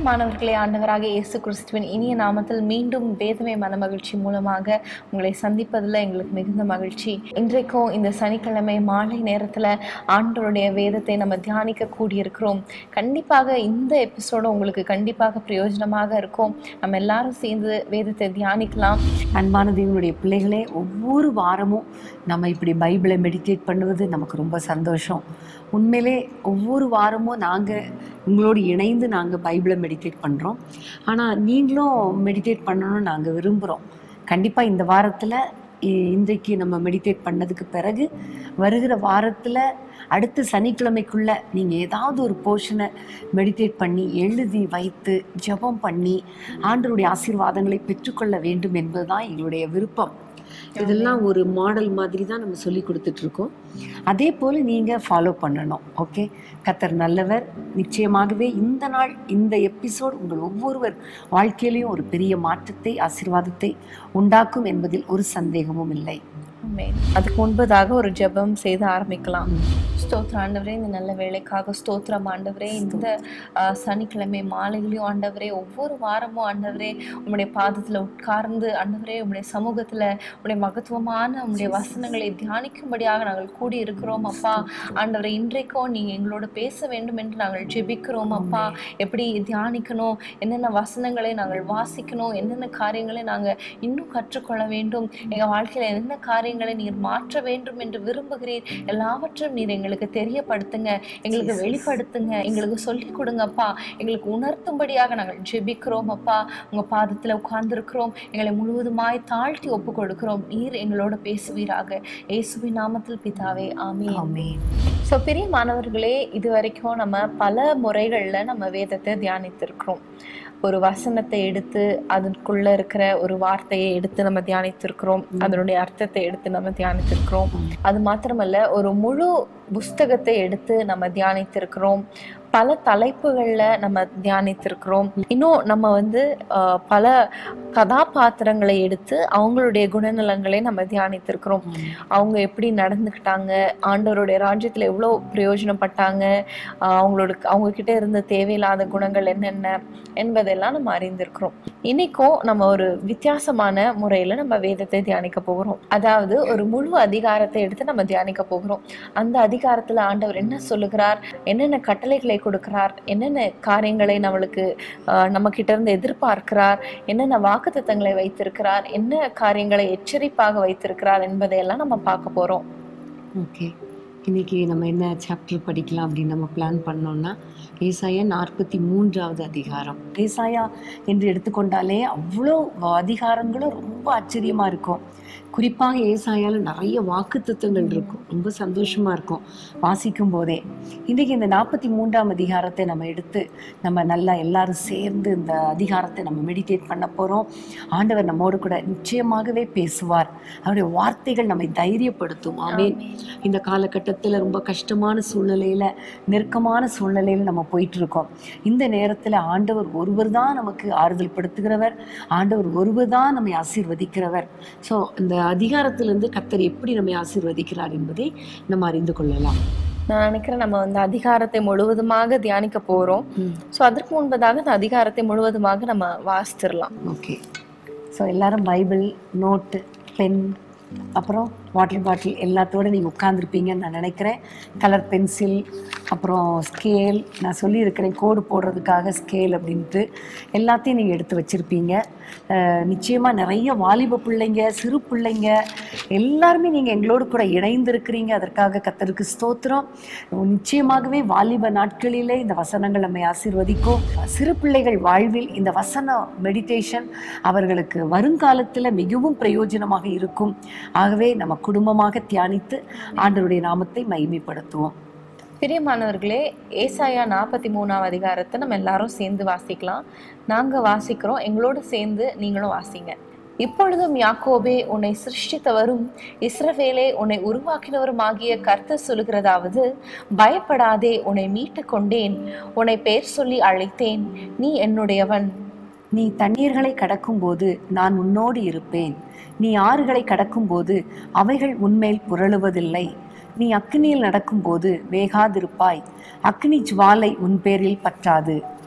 பிரியமானவர்களே ஆண்டவராக இயேசு கிறிஸ்துவின் இனிய நாமத்தில் மீண்டும் வேதமை மனமகிழ்ச்சி மூலமாக உங்களை சந்திப்பதில் எங்களுக்கு மிகுந்த மகிழ்ச்சி இன்றைக்கும் இந்த சனிக்கிழமை மாலை நேரத்தில் ஆண்டவருடைய வேதத்தை நம்ம தியானிக்க கூடியிருக்கிறோம் கண்டிப்பாக இந்த எபிசோடு உங்களுக்கு கண்டிப்பாக பிரயோஜனமாக இருக்கும் நம்ம எல்லாரும் சேர்ந்து வேதத்தை தியானிக்கலாம் அன்பான தேவனுடைய பிள்ளைகளே ஒவ்வொரு வாரமும் நம்ம இப்படி பைபிளை மெடிடேட் பண்ணுவது நமக்கு ரொம்ப சந்தோஷம் உண்மையிலே ஒவ்வொரு வாரமும் நாங்கள் உங்களோடு இணைந்து நாங்கள் பைபிளை மெடிடேட் பண்ணுறோம் ஆனால் நீங்களும் மெடிடேட் பண்ணணும்னு நாங்கள் விரும்புகிறோம் கண்டிப்பாக இந்த வாரத்தில் இன்றைக்கு நம்ம மெடிடேட் பண்ணதுக்கு பிறகு வருகிற வாரத்தில் அடுத்த சனிக்கிழமைக்குள்ள நீங்கள் ஏதாவது ஒரு போர்ஷனை மெடிடேட் பண்ணி எழுதி வைத்து ஜெபம் பண்ணி ஆண்டருடைய ஆசீர்வாதங்களை பெற்றுக்கொள்ள வேண்டும் என்பதுதான் எங்களுடைய விருப்பம் இதெல்லாம் ஒரு மாடல் மாதிரி தான் நம்ம சொல்லி கொடுத்துட்டு இருக்கோம் அதே போல் நீங்கள் ஃபாலோ பண்ணணும் ஓகே கத்தர் நல்லவர் நிச்சயமாகவே இந்த நாள் இந்த எபிசோட் உங்கள் ஒவ்வொருவர் வாழ்க்கையிலையும் ஒரு பெரிய மாற்றத்தை ஆசீர்வாதத்தை உண்டாக்கும் என்பதில் ஒரு சந்தேகமும் இல்லை ஆமென். அதுக்கு முன்பதாக ஒரு ஜெபம் செய்து ஆரம்பிக்கலாம் ஸ்தோத்திர ஆண்டவரே இந்த நல்ல வேலைக்காக ஸ்தோத்திரம் ஆண்டவரே இந்த ஆஹ், சனிக்கிழமை மாலையிலையும் ஆண்டவரே ஒவ்வொரு வாரமும் ஆண்டவரே உம்முடைய பாதத்தில் உட்கார்ந்து ஆண்டவரே உம்முடைய சமூகத்தில் உம்முடைய மகத்துவமான உம்முடைய வசனங்களை தியானிக்கும்படியாக நாங்கள் கூடி இருக்கிறோம் அப்பா ஆண்டவரே இன்றைக்கும் நீங்க எங்களோட பேச வேண்டும் என்று நாங்கள் ஜெபிக்கிறோம் அப்பா எப்படி தியானிக்கணும் என்னென்ன வசனங்களை நாங்கள் வாசிக்கணும் என்னென்ன காரியங்களை நாங்கள் இன்னும் கற்றுக்கொள்ள வேண்டும் எங்க வாழ்க்கையில என்னென்ன காரியங்களை நீர் மாற்ற வேண்டும் என்று விரும்புகிறீர் எல்லாவற்றையும் நீர் எங்களுக்கு தெரியப்படுத்துங்க எங்களுக்கு வெளிப்படுத்துங்க எங்களுக்கு சொல்லிக் கொடுங்கப்பா எங்களுக்கு உணர்த்தும்படியாக நாங்கள் ஜெபிக்கிறோம் அப்பா உங்க பாதத்துல உட்கார்ந்திருக்கிறோம் எங்களை முழுவதுமாய் தாழ்த்தி ஒப்பு கொடுக்கிறோம் நீர் எங்களோட பேசுவீராக இயேசுவின் நாமத்தில் பிதாவே ஆமென் ஆமென் ஸோ பெரிய மாணவர்களே இது வரைக்கும் நம்ம பல முறைகளில் நம்ம வேதத்தை தியானித்திருக்கிறோம் ஒரு வசனத்தை எடுத்து அதுக்குள்ள இருக்கிற ஒரு வார்த்தையை எடுத்து நம்ம தியானித்திருக்கிறோம் அதனுடைய அர்த்தத்தை எடுத்து நம்ம தியானித்திருக்கிறோம் அது மாத்திரமல்ல ஒரு முழு புஸ்தகத்தை எடுத்து நம்ம தியானித்திருக்கிறோம் பல தலைப்புகளில் நம்ம தியானித்திருக்கிறோம் இன்னும் நம்ம வந்து ஆஹ், பல கதாபாத்திரங்களை எடுத்து அவங்களுடைய குணநலங்களை நம்ம தியானித்திருக்கிறோம் அவங்க எப்படி நடந்துக்கிட்டாங்க ஆண்டவருடைய ராஜ்யத்தில் எவ்வளோ பிரயோஜனப்பட்டாங்க ஆஹ் அவங்களோட அவங்க கிட்ட இருந்த தேவையில்லாத குணங்கள் என்னென்ன என்பதெல்லாம் நம்ம அறிந்திருக்கிறோம் இன்னைக்கும் நம்ம ஒரு வித்தியாசமான முறையில் நம்ம வேதத்தை தியானிக்க போகிறோம் அதாவது ஒரு முழு அதிகாரத்தை எடுத்து நம்ம தியானிக்க போகிறோம் அந்த அதிகாரத்தில் ஆண்டவர் என்ன சொல்லுகிறார் என்னென்ன கட்டளைகளை கொடுக்கிறார் என்னென்ன காரியங்களை நம்மளுக்கு ஆஹ், நம்ம கிட்ட இருந்து எதிர்பார்க்கிறார் என்னென்ன வாக்குத்தத்தங்களை வைத்திருக்கிறார் என்ன காரியங்களை எச்சரிப்பாக வைத்திருக்கிறார் என்பதையெல்லாம் நம்ம பார்க்க போறோம் ஓகே இன்னைக்கு நம்ம என்ன சாப்டர் படிக்கலாம் அப்படின்னு நம்ம பிளான் பண்ணோம்னா ஏசாயா நாற்பத்தி மூன்றாவது அதிகாரம் ஏசாயா என்று எடுத்துக்கொண்டாலே அவ்வளோ அதிகாரங்களும் ரொம்ப ஆச்சரியமா இருக்கும் குறிப்பாக ஏசாயால நிறைய வாக்குத்தத்தங்கள் இருக்கும் ரொம்ப சந்தோஷமா இருக்கும் வாசிக்கும் போதே இன்றைக்கி இந்த நாற்பத்தி மூன்றாம் அதிகாரத்தை நம்ம எடுத்து நம்ம நல்லா எல்லாரும் சேர்ந்து இந்த அதிகாரத்தை நம்ம மெடிடேட் பண்ண போகிறோம் ஆண்டவர் நம்மோடு கூட நிச்சயமாகவே பேசுவார் அவருடைய வார்த்தைகள் நம்மை தைரியப்படுத்தும் ஆமென் இந்த காலகட்டத்தில் ரொம்ப கஷ்டமான சூழ்நிலையில் நெருக்கமான சூழ்நிலையில் நம்ம போயிட்டு இருக்கோம் இந்த நேரத்தில் ஆண்டவர் ஒருவர் தான் நமக்கு ஆறுதல் படுத்துகிறவர் ஆண்டவர் ஒருவர் தான் நம்மை ஆசீர்வதிக்கிறவர் ஸோ இந்த அதிகாரத்திலிருந்து கத்தர் எப்படி நம்மை ஆசீர்வதிக்கிறார் என்பதை நம்ம அறிந்து கொள்ளலாம் நான் நினைக்கிறேன் நம்ம வந்து அதிகாரத்தை முழுவதுமாக தியானிக்க போறோம் ஸோ அதற்கு முன்பதாக இந்த அதிகாரத்தை முழுவதுமாக நம்ம வாசிச்சிடலாம் ஓகே ஸோ எல்லாரும் பைபிள் நோட்டு பென் அப்புறம் வாட்டர் பாட்டில் எல்லாத்தோட நீங்கள் உட்காந்துருப்பீங்கன்னு நான் நினைக்கிறேன் கலர் பென்சில் அப்புறம் ஸ்கேல் நான் சொல்லியிருக்கிறேன் கோடு போடுறதுக்காக ஸ்கேல் அப்படின்ட்டு எல்லாத்தையும் நீங்கள் எடுத்து வச்சுருப்பீங்க நிச்சயமாக நிறைய வாலிப பிள்ளைங்க சிறு பிள்ளைங்க எல்லாருமே நீங்கள் எங்களோடு கூட இணைந்திருக்கிறீங்க அதற்காக கத்தருக்கு ஸ்தோத்திரம் நிச்சயமாகவே வாலிப நாட்களிலே இந்த வசனங்கள் நம்மை ஆசீர்வதிக்கும் சிறு பிள்ளைகள் வாழ்வில் இந்த வசன மெடிடேஷன் அவர்களுக்கு வருங்காலத்தில் மிகவும் பிரயோஜனமாக இருக்கும் ஆகவே நம்ம குடும்பமாக தியானித்து ஆண்டவருடைய நாமத்தை மகிமைப்படுத்துவோம் பிரியமானவர்களே ஏசாயா நாற்பத்தி மூணாம் அதிகாரத்தை நம்ம எல்லாரும் சேர்ந்து வாசிக்கலாம் நாங்க வாசிக்கிறோம் எங்களோட சேர்ந்து நீங்களும் வாசிங்க இப்பொழுதும் யாக்கோபே உன்னை சிருஷ்டித்தவரும் இஸ்ரவேலே உன்னை உருவாக்கினவருமாகிய கர்த்தர் சொல்லுகிறதாவது பயப்படாதே உன்னை மீட்டு கொண்டேன் உன்னை பெயர் சொல்லி அழைத்தேன் நீ என்னுடையவன் நீ தண்ணீர்களை கடக்கும்போது நான் உன்னோடு இருப்பேன் நீ ஆறுகளை கடக்கும்போது அவைகள் உன்மேல் புரளுவதில்லை நீ அக்னியில் நடக்கும்போது வேகாதிருப்பாய் அக்னி ஜுவாலை உன் பேரில் பற்றாது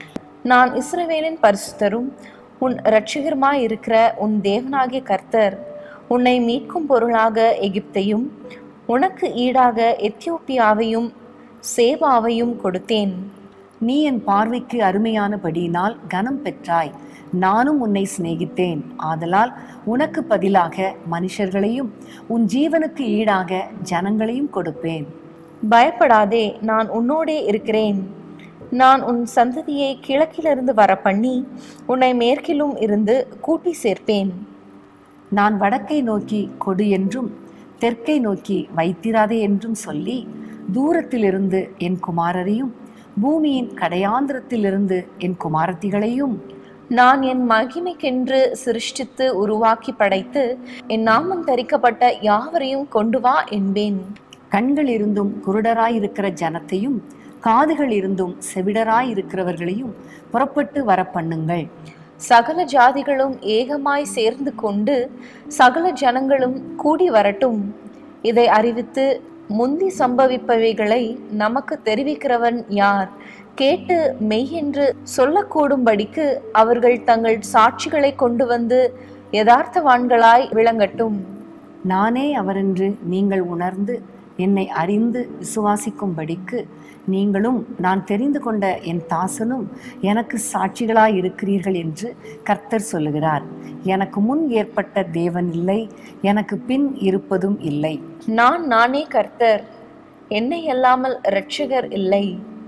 நான் இஸ்ரவேலின் பரிசுத்தரும் உன் இரட்சகருமாய் இருக்கிற உன் தேவனாகிய கர்த்தர் உன்னை மீட்கும் பொருளாக எகிப்தையும் உனக்கு ஈடாக எத்தியோப்பியாவையும் சேபாவையும் கொடுத்தேன் நீ என் பார்வைக்கு அருமையானபடியினால் கனம் பெற்றாய் நானும் உன்னை சிநேகித்தேன் ஆதலால் உனக்கு பதிலாக மனுஷர்களையும் உன் ஜீவனுக்கு ஈடாக ஜனங்களையும் கொடுப்பேன் பயப்படாதே நான் உன்னோடே இருக்கிறேன் நான் உன் சந்ததியை கிழக்கிலிருந்து வர பண்ணி உன்னை மேற்கிலும் இருந்து கூட்டி சேர்ப்பேன் நான் வடக்கை நோக்கி கொடு என்றும் தெற்கை நோக்கி வைத்திராதே என்றும் சொல்லி தூரத்திலிருந்து என் குமாரரையும் பூமியின் கடையாந்திரத்திலிருந்து என் குமாரத்திகளையும் நான் என் மகிமைக்கென்று சிருஷ்டித்து உருவாக்கி படைத்து என் நாமம் தரிக்கப்பட்ட யாவரையும் கொண்டு வா என்பேன் கண்கள் இருந்தும் குருடராயிருக்கிற ஜனத்தையும் காதுகள் இருந்தும் செவிடராயிருக்கிறவர்களையும் புறப்பட்டு வர பண்ணுங்கள் சகல ஜாதிகளும் ஏகமாய் சேர்ந்து கொண்டு சகல ஜனங்களும் கூடி வரட்டும் இதை அறிவித்து முந்தி சம்பவிப்பவைகளை நமக்கு தெரிவிக்கிறவன் யார் கேட்டு மெய்யென்று சொல்லக்கூடும்படிக்கு அவர்கள் தங்கள் சாட்சிகளை கொண்டு வந்து யதார்த்தவான்களாய் விளங்கட்டும் நானே அவரென்று நீங்கள் உணர்ந்து என்னை அறிந்து விசுவாசிக்கும்படிக்கு நீங்களும் நான் தெரிந்து கொண்ட என் தாசனும் எனக்கு சாட்சிகளாய் இருக்கிறீர்கள் என்று கர்த்தர் சொல்லுகிறார் எனக்கு முன் ஏற்பட்ட தேவன் இல்லை எனக்கு பின் இருப்பதும் இல்லை நான் நானே கர்த்தர் என்னை அல்லாமல் இரட்சகர் இல்லை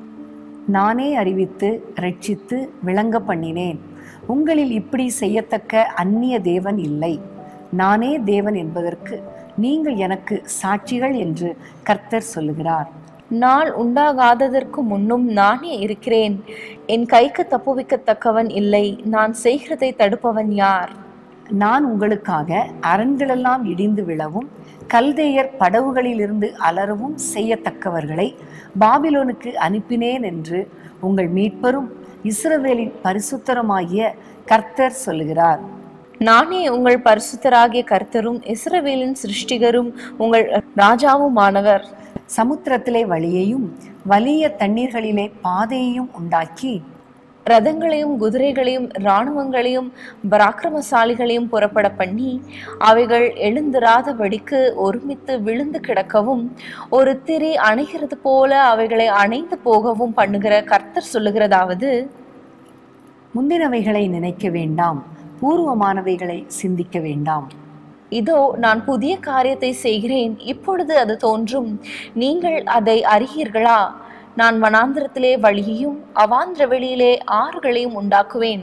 நானே அறிவித்து ரட்சித்து விளங்க பண்ணினேன் உங்களில் இப்படி செய்யத்தக்க அந்நிய தேவன் இல்லை நானே தேவன் என்பதற்கு நீங்கள் எனக்கு சாட்சிகள் என்று கர்த்தர் சொல்லுகிறார் நாள் உண்டாகாததற்கு முன்னும் நானே இருக்கிறேன் என் கைக்கு தப்புவிக்கத்தக்கவன் இல்லை நான் செய்கிறதை தடுப்பவன் யார் நான் உங்களுக்காக அரண்களெல்லாம் இடிந்து விழவும் கல்தேயர் படவுகளிலிருந்து அலறவும் செய்யத்தக்கவர்களை பாபிலோனுக்கு அனுப்பினேன் என்று உங்கள் மீட்பரும் இஸ்ரவேலின் பரிசுத்தருமாகிய கர்த்தர் சொல்லுகிறார் நானே உங்கள் பரிசுத்தராகிய கர்த்தரும் இஸ்ரவேலின் சிருஷ்டிகரும் உங்கள் ராஜாவுமானவர் சமுத்திரத்திலே வழியையும் வலிய தண்ணீர்களிலே பாதையையும் உண்டாக்கி ரதங்களையும் குதிரைகளையும் இராணுவங்களையும் பராக்கிரமசாலிகளையும் புறப்பட பண்ணி அவைகள் எழுந்திராதபடிக்கு ஒருமித்து விழுந்து கிடக்கவும் ஒரு திரி அணைகிறது போல அவைகளை அணைந்து போகவும் பண்ணுகிற கர்த்தர் சொல்லுகிறதாவது முந்தினவைகளை நினைக்க வேண்டாம் பூர்வமானவைகளை சிந்திக்க வேண்டாம் இதோ நான் புதிய காரியத்தை செய்கிறேன் இப்பொழுது அது தோன்றும் நீங்கள் அதை அறியீர்களா நான் வனாந்திரத்திலே வழியையும் அவாந்திர வெளியிலே ஆறுகளையும் உண்டாக்குவேன்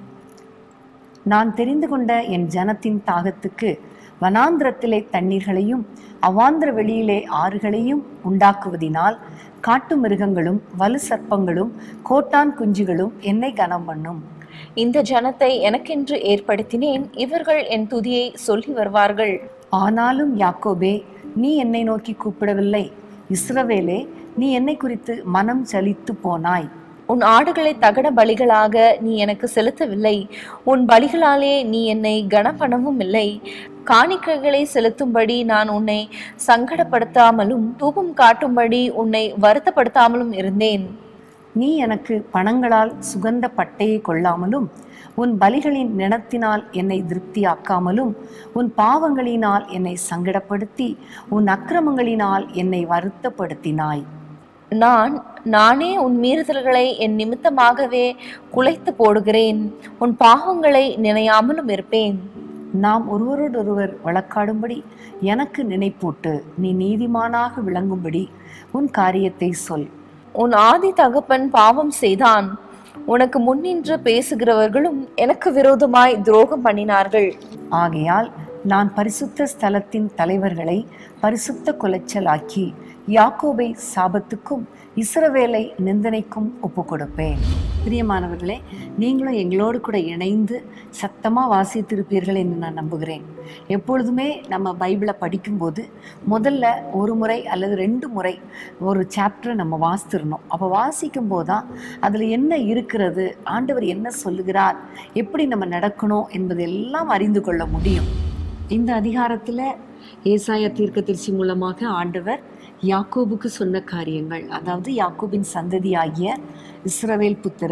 நான் தெரிந்து கொண்ட என் ஜனத்தின் தாகத்துக்கு வனாந்திரத்திலே தண்ணீர்களையும் அவாந்திர வெளியிலே ஆறுகளையும் உண்டாக்குவதினால் காட்டு மிருகங்களும் வலு சர்ப்பங்களும் கோட்டான் குஞ்சுகளும் என்னை கனம் பண்ணும் இந்த ஜனத்தை எனக்கென்று ஏற்படுத்தினேன் இவர்கள் என் துதியை சொல்லி வருவார்கள் ஆனாலும் யாக்கோபே நீ என்னை நோக்கி கூப்பிடவில்லை இஸ்ரவேலே நீ என்னை குறித்து மனம் சலித்து போனாய் உன் ஆடுகளை தகன பலிகளாக நீ எனக்கு செலுத்தவில்லை உன் பலிகளாலே நீ என்னை கனம் பண்ணவும் இல்லை காணிக்கைகளை செலுத்தும்படி நான் உன்னை சங்கடப்படுத்தாமலும் தூபம் காட்டும்படி உன்னை வருத்தப்படுத்தாமலும் இருந்தேன் நீ எனக்கு பணங்களால் சுகந்த பட்டையை கொள்ளாமலும் உன் பலிகளின் நினத்தினால் என்னை திருப்தியாக்காமலும் உன் பாவங்களினால் என்னை சங்கடப்படுத்தி உன் அக்கிரமங்களினால் என்னை வருத்தப்படுத்தினாய் நான் நானே உன் மீறுதல்களை என் நிமித்தமாகவே குலைத்து போடுகிறேன் உன் பாவங்களை நினையாமலும் இருப்பேன் நாம் ஒருவரோடொருவர் வழக்காடும்படி எனக்கு நினைப்பூட்டு நீ நீதிமானாக விளங்கும்படி உன் காரியத்தை சொல் உன் ஆதி தகப்பன் பாவம் செய்தான் உனக்கு முன்னின்று பேசுகிறவர்களும் எனக்கு விரோதமாய் துரோகம் பண்ணினார்கள் ஆகையால் நான் பரிசுத்த ஸ்தலத்தின் தலைவர்களை பரிசுத்த குலைச்சலாக்கி யாக்கோபை சாபத்துக்கும் இஸ்ரவேலை நிந்தனைக்கும் ஒப்பு கொடுப்பேன் பிரியமானவர்களே நீங்களும் எங்களோடு கூட இணைந்து சத்தமாக வாசித்திருப்பீர்கள் என்று நான் நம்புகிறேன் எப்பொழுதுமே நம்ம பைபிளை படிக்கும்போது முதல்ல ஒரு முறை அல்லது ரெண்டு முறை ஒரு சாப்டரை நம்ம வாசித்திரணும் அப்போ வாசிக்கும் போது தான் அதில் என்ன இருக்கிறது ஆண்டவர் என்ன சொல்லுகிறார் எப்படி நம்ம நடக்கணும் என்பதெல்லாம் அறிந்து கொள்ள முடியும் இந்த அதிகாரத்தில் ஏசாயா தீர்க்கதரிசி மூலமாக ஆண்டவர் யாக்கோபுக்கு சொன்ன காரியங்கள் அதாவது யாக்கோபின் சந்ததியாகிய இஸ்ரவேல் புத்திரர்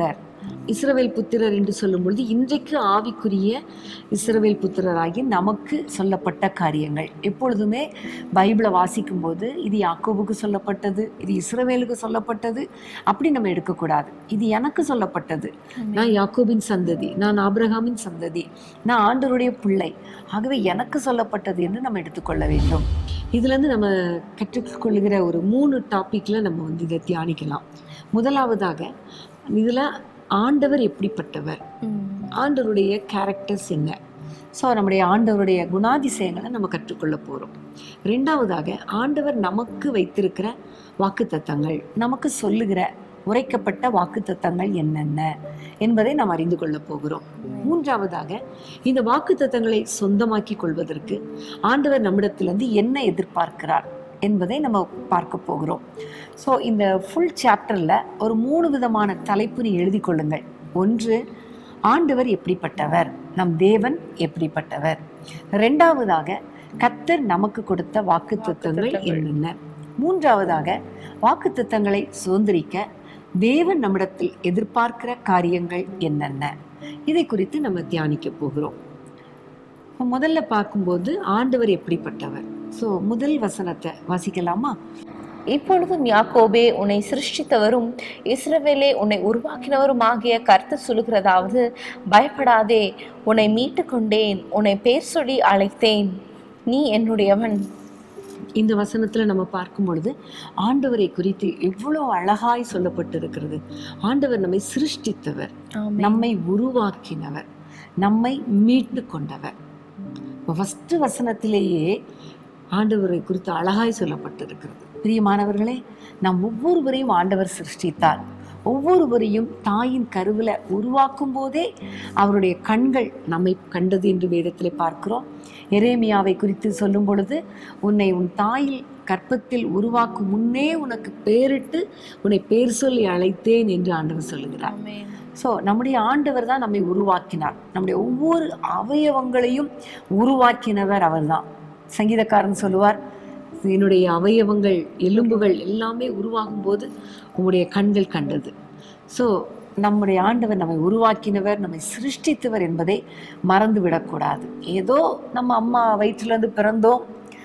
இஸ்ரவேல் புத்திரர் என்று சொல்லும் பொழுது இன்றைக்கு ஆவிக்குரிய இஸ்ரவேல் புத்திரராகி நமக்கு சொல்லப்பட்ட காரியங்கள் எப்பொழுதுமே பைபிளை வாசிக்கும் போது இது யாக்கோபுக்கு சொல்லப்பட்டது இது இஸ்ரவேலுக்கு சொல்லப்பட்டது அப்படி நம்ம எடுக்கக்கூடாது இது எனக்கு சொல்லப்பட்டது நான் யாக்கோபின் சந்ததி நான் ஆபிரகாமின் சந்ததி நான் ஆண்டவருடைய பிள்ளை ஆகவே எனக்கு சொல்லப்பட்டது என்று நம்ம எடுத்துக்கொள்ள வேண்டும் இதுலேருந்து நம்ம கற்றுக்கொள்கிற ஒரு மூணு டாப்பிக்கில் நம்ம வந்து இதை தியானிக்கலாம் முதலாவதாக இதில் ஆண்டவர் எப்படிப்பட்டவர் ம். ஆண்டவருடைய கேரக்டர்ஸ் என்ன ஸோ நம்முடைய ஆண்டவருடைய குணாதிசயங்களை நம்ம கற்றுக்கொள்ள போகிறோம் ரெண்டாவதாக ஆண்டவர் நமக்கு வைத்திருக்கிற வாக்குத்தத்தங்கள் நமக்கு சொல்லுகிற உரைக்கப்பட்ட வாக்குத்தத்தங்கள் என்னென்ன என்பதை நாம் அறிந்து கொள்ளப் போகிறோம் மூன்றாவதாக இந்த வாக்குத்தத்தங்களை சொந்தமாக்கி கொள்வதற்கு ஆண்டவர் நம்மிடத்திலிருந்து என்ன எதிர்பார்க்கிறார் என்பதை நம்ம பார்க்க போகிறோம் ஸோ இந்த ஃபுல் சாப்டரில் ஒரு மூணு விதமான தலைப்பு நீ எழுதி கொள்ளுங்கள் ஒன்று ஆண்டவர் எப்படிப்பட்டவர் நம் தேவன் எப்படிப்பட்டவர் ரெண்டாவதாக கத்தர் நமக்கு கொடுத்த வாக்குத்தத்தங்கள் என்னென்ன மூன்றாவதாக வாக்குத்தத்தங்களை சுதந்திரிக்க தேவன் நம்மிடத்தில் எதிர்பார்க்கிற காரியங்கள் என்னென்ன இதை குறித்து நம்ம தியானிக்க போகிறோம் இப்ப முதல்ல பார்க்கும்போது ஆண்டவர் எப்படிப்பட்டவர் ஸோ முதல் வசனத்தை வாசிக்கலாமா இப்பொழுதும் யாக்கோபே உன்னை சிருஷ்டித்தவரும் இஸ்ரவேலே உன்னை உருவாக்கினவரும் ஆகிய கருத்து சொல்லுகிறதாவது பயப்படாதே உன்னை மீட்டு கொண்டேன் உன்னை பேர் சொல்லி அழைத்தேன் நீ என்னுடையவன் இந்த வசனத்துல நம்ம பார்க்கும் பொழுது ஆண்டவரை குறித்து எவ்வளோ அழகாய் சொல்லப்பட்டிருக்கிறது ஆண்டவர் நம்மை சிருஷ்டித்தவர் ஆமென். நம்மை உருவாக்கினவர் நம்மை மீட்டு கொண்டவர் ஃபஸ்ட்டு வசனத்திலேயே ஆண்டவரை குறித்து அழகாய் சொல்லப்பட்டிருக்கிறது பிரியமானவர்களே நாம் ஒவ்வொருவரையும் ஆண்டவர் சிருஷ்டித்தார் ஒவ்வொருவரையும் தாயின் கருவில் உருவாக்கும் போதே அவருடைய கண்கள் நம்மை கண்டது என்று வேதத்திலே பார்க்கிறோம் எரேமியாவை குறித்து சொல்லும் பொழுது உன்னை உன் தாயில் கற்பத்தில் உருவாக்கும் முன்னே உனக்கு பேரிட்டு உன்னை பேர் சொல்லி அழைத்தேன் என்று ஆண்டவர் சொல்லுகிறார் ஆமென். ஸோ நம்முடைய ஆண்டவர் தான் நம்மை உருவாக்கினார் நம்முடைய ஒவ்வொரு அவயவங்களையும் உருவாக்கினவர் அவர்தான் சங்கீதக்காரன் சொல்லுவார் என்னுடைய அவயவங்கள் எலும்புகள் எல்லாமே உருவாகும் போது உங்களுடைய கண்கள் கண்டது ஸோ நம்முடைய ஆண்டவர் நம்மை உருவாக்கினவர் நம்மை சிருஷ்டித்தவர் என்பதை மறந்து விடக்கூடாது ஏதோ நம்ம அம்மா வயிற்றுலேருந்து பிறந்தோம்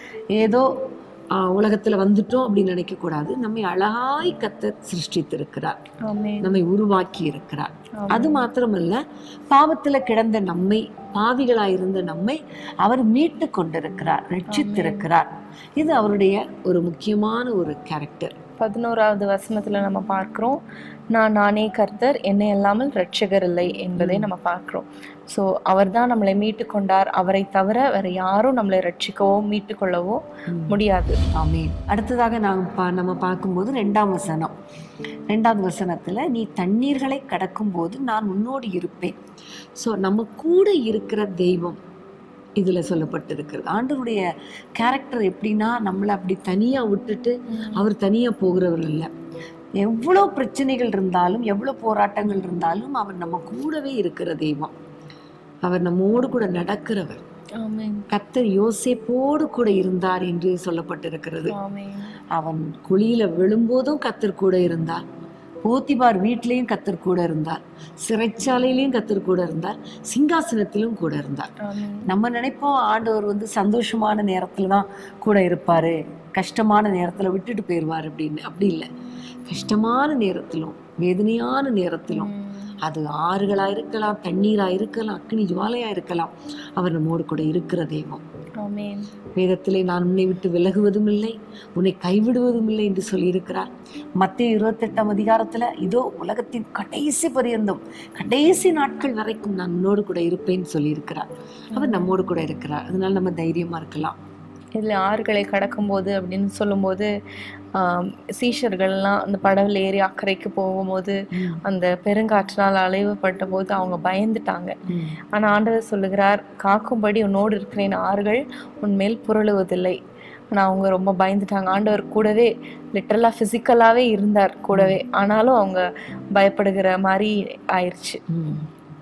ஏதோ உலகத்தில் வந்துட்டோம் அப்படின்னு நினைக்கக்கூடாது நம்மை அழகாய் கத்த சிருஷ்டித்திருக்கிறார் ஆமென். நம்மை உருவாக்கி இருக்கிறார் ஆமென். அது மாத்திரமல்ல பாவத்துல கிடந்த நம்மை பாவிகளாயிருந்த நம்மை அவர் மீட்டு கொண்டிருக்கிறார் ரட்சித்திருக்கிறார் இது அவருடைய ஒரு முக்கியமான ஒரு கேரக்டர் பதினோராவது வசனத்துல நம்ம பார்க்கிறோம் நான் நானே கர்த்தர் என்னை அல்லாமல் ரட்சகர் இல்லை என்பதை நம்ம பார்க்கிறோம் ஸோ அவர் தான் நம்மளை மீட்டு கொண்டார் அவரை தவிர வேற யாரும் நம்மளை ரட்சிக்கவோ மீட்டு கொள்ளவோ முடியாது ஆமென் அடுத்ததாக நாம் பா நம்ம பார்க்கும்போது ரெண்டாம் வசனம் ரெண்டாவது வசனத்துல நீ தண்ணீர்களை கடக்கும்போது நான் உன்னோடு இருப்பேன் ஸோ நம்ம கூட இருக்கிற தெய்வம் இதுல சொல்லப்பட்டிருக்கிறது ஆண்டவருடைய கேரக்டர் எப்படின்னா நம்மளை அப்படி தனியா விட்டுட்டு அவர் தனியா போகிறவர் இல்லை எவ்வளோ பிரச்சனைகள் இருந்தாலும் எவ்வளோ போராட்டங்கள் இருந்தாலும் அவர் நம்ம கூடவே இருக்கிற தெய்வம் அவர் நம்மோடு கூட நடக்கிறவர் ஆமென் கத்தர் யோசேப்போடு கூட இருந்தார் என்று சொல்லப்பட்டிருக்கிறது ஆமென் அவன் குழியில விழும்போதும் கத்தர் கூட இருந்தார் போத்திபார் வீட்லேயும் கத்தர் கூட இருந்தார் சிறைச்சாலையிலையும் கத்தர் கூட இருந்தார் சிங்காசனத்திலும் கூட இருந்தார் ஆமென் நம்ம நினைப்போம் ஆண்டவர் வந்து சந்தோஷமான நேரத்துல தான் கூட இருப்பாரு கஷ்டமான நேரத்துல விட்டுட்டு போயிடுவார் அப்படின்னு அப்படி இல்லை கஷ்டமான நேரத்திலும் வேதனையான நேரத்திலும் உம். அது ஆறுகளா இருக்கலாம் தண்ணீரா இருக்கலாம் அக்னி ஜுவாலையா இருக்கலாம் அவர் நம்மோடு கூட இருக்கிற தெய்வம் ஆமென் வேதத்திலே நான் உன்னை விட்டு விலகுவதும் இல்லை உன்னை கைவிடுவதும் இல்லை என்று சொல்லியிருக்கிறார் மத்திய இருபத்தெட்டாம் அதிகாரத்துல இதோ உலகத்தின் கடைசி பரியந்தம் கடைசி நாட்கள் வரைக்கும் நான் உன்னோடு கூட இருப்பேன்னு சொல்லியிருக்கிறார் அவர் நம்மோடு கூட இருக்கிறார் அதனால நம்ம தைரியமா இருக்கலாம் இதில் ஆறுகளை கடக்கும்போது அப்படின்னு சொல்லும்போது ஆம், சீஷர்கள்லாம் அந்த படகுல ஏறி அக்கறைக்கு போகும்போது அந்த பெருங்காற்றினால் அலைவுபட்ட போது அவங்க பயந்துட்டாங்க ஆனா ஆண்டவர் சொல்லுகிறார் காக்கும்படி உன்னோடு இருக்கிறேன் ஆறுகள் உன்மேல் புரளுவதில்லை ஆனா அவங்க ரொம்ப பயந்துட்டாங்க ஆண்டவர் கூடவே லிட்டரலாக ஃபிசிக்கலாகவே இருந்தார் கூடவே ஆனாலும் அவங்க பயப்படுகிற மாதிரி ஆயிடுச்சு ம்.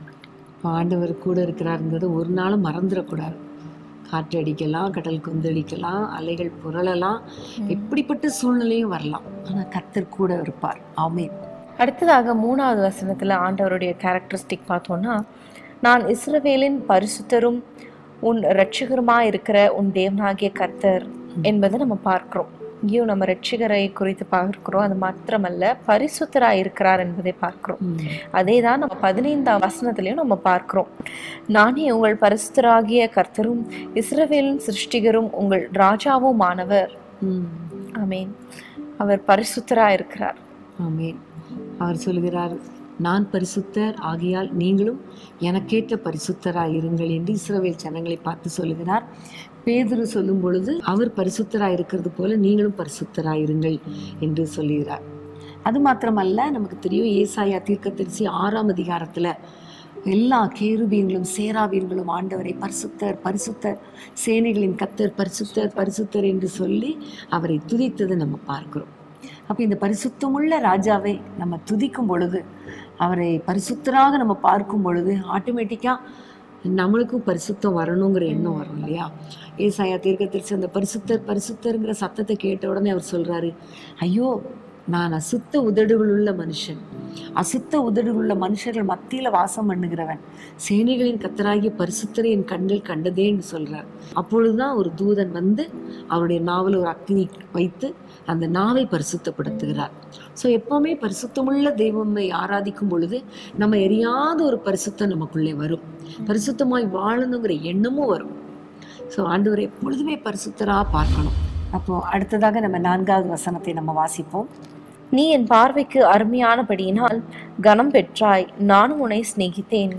ஆண்டவர் கூட இருக்கிறாருங்கிறது ஒரு நாளும் மறந்துடக்கூடாது காற்று அடிக்கலாம் கடல் கொந்தளிக்கலாம் அலைகள் புரளலாம் எப்படிப்பட்ட சூழ்நிலையும் வரலாம் ஆனா கர்த்தர் கூட இருப்பார் ஆமென் அடுத்ததாக மூணாவது வசனத்துல ஆண்டவருடைய கேரக்டரிஸ்டிக் பார்த்தோம்னா நான் இஸ்ரவேலின் பரிசுத்தரும் உன் இரட்சகருமா இருக்கிற உன் தேவனாகிய கர்த்தர் என்பதை நம்ம பார்க்கிறோம் இங்கேயும் நம்ம ரட்சிகரை குறித்து பார்க்கிறோம் அது மாத்திரமல்ல பரிசுத்தராய் இருக்கிறார் என்பதை பார்க்கிறோம் ம். அதே தான் நம்ம பதினைந்தாம் வசனத்திலையும் நம்ம பார்க்கிறோம் நானே உங்கள் பரிசுத்தராகிய கர்த்தரும் இஸ்ரவேலின் சிருஷ்டிகரும் உங்கள் ராஜாவும் ஆனவர் ம். ஆமென் அவர் பரிசுத்தராய் இருக்கிறார் ஆமென் அவர் சொல்கிறார் நான் பரிசுத்தர் ஆகையால் நீங்களும் எனக்கேற்ற பரிசுத்தராய் இருங்கள் என்று இஸ்ரவேல் ஜனங்களை பார்த்து சொல்லுகிறார் பேதுரு சொல்லும் பொழுது அவர் பரிசுத்தராய் இருக்கிறது போல நீங்களும் பரிசுத்தராய் இருங்கள் என்று சொல்லுகிறார் அது மாத்திரமல்ல நமக்கு தெரியும் ஏசாயா தீர்க்கதரிசி ஆறாம் அதிகாரத்துல எல்லா கேருபீன்களும் சேராபீன்களும் ஆண்டவரை பரிசுத்தர் பரிசுத்தர் சேனைகளின் கத்தர் பரிசுத்தர் பரிசுத்தர் என்று சொல்லி அவரை துதித்ததை நம்ம பார்க்கிறோம் அப்போ இந்த பரிசுத்தமுள்ள ராஜாவை நம்ம துதிக்கும் பொழுது அவரை பரிசுத்தராக நம்ம பார்க்கும் பொழுது ஆட்டோமேட்டிக்காக நம்மளுக்கும் பரிசுத்தம் வரணுங்கிற எண்ணம் வரும் இல்லையா ஏசாயா தீர்க்கதரிசி அந்த பரிசுத்தர் பரிசுத்தருங்கிற சத்தத்தை கேட்ட உடனே அவர் சொல்றாரு ஐயோ நான் அசுத்த உதடுகள் உள்ள மனுஷன் அசுத்த உதடுகள் உள்ள மனுஷர்கள் மத்தியில வாசம் பண்ணுகிறவன் சேனைகளின் கத்தராகிய பரிசுத்தரை என் கண்ணில் கண்டதேன்னு சொல்றார் அப்பொழுதுதான் ஒரு தூதன் வந்து அவருடைய நாவல் ஒரு அக்னி வைத்து அந்த நாவை பரிசுத்தப்படுத்துகிறார் ஸோ எப்பவுமே பரிசுத்தமுள்ள தெய்வமை ஆராதிக்கும் பொழுது நம்ம எரியாத ஒரு பரிசுத்தம் நமக்குள்ளே வரும் பரிசுத்தமாய் வாழணுங்கிற எண்ணமும் வரும் ஸோ ஆண்டவரை எப்பொழுதுமே பரிசுத்தரா பார்க்கணும் அப்போ அடுத்ததாக நம்ம நான்காவது வசனத்தை நம்ம வாசிப்போம் நீ என் பார்வைக்கு அருமையானபடியினால் கனம் பெற்றாய் நானும் உன்னை சிநேகித்தேன்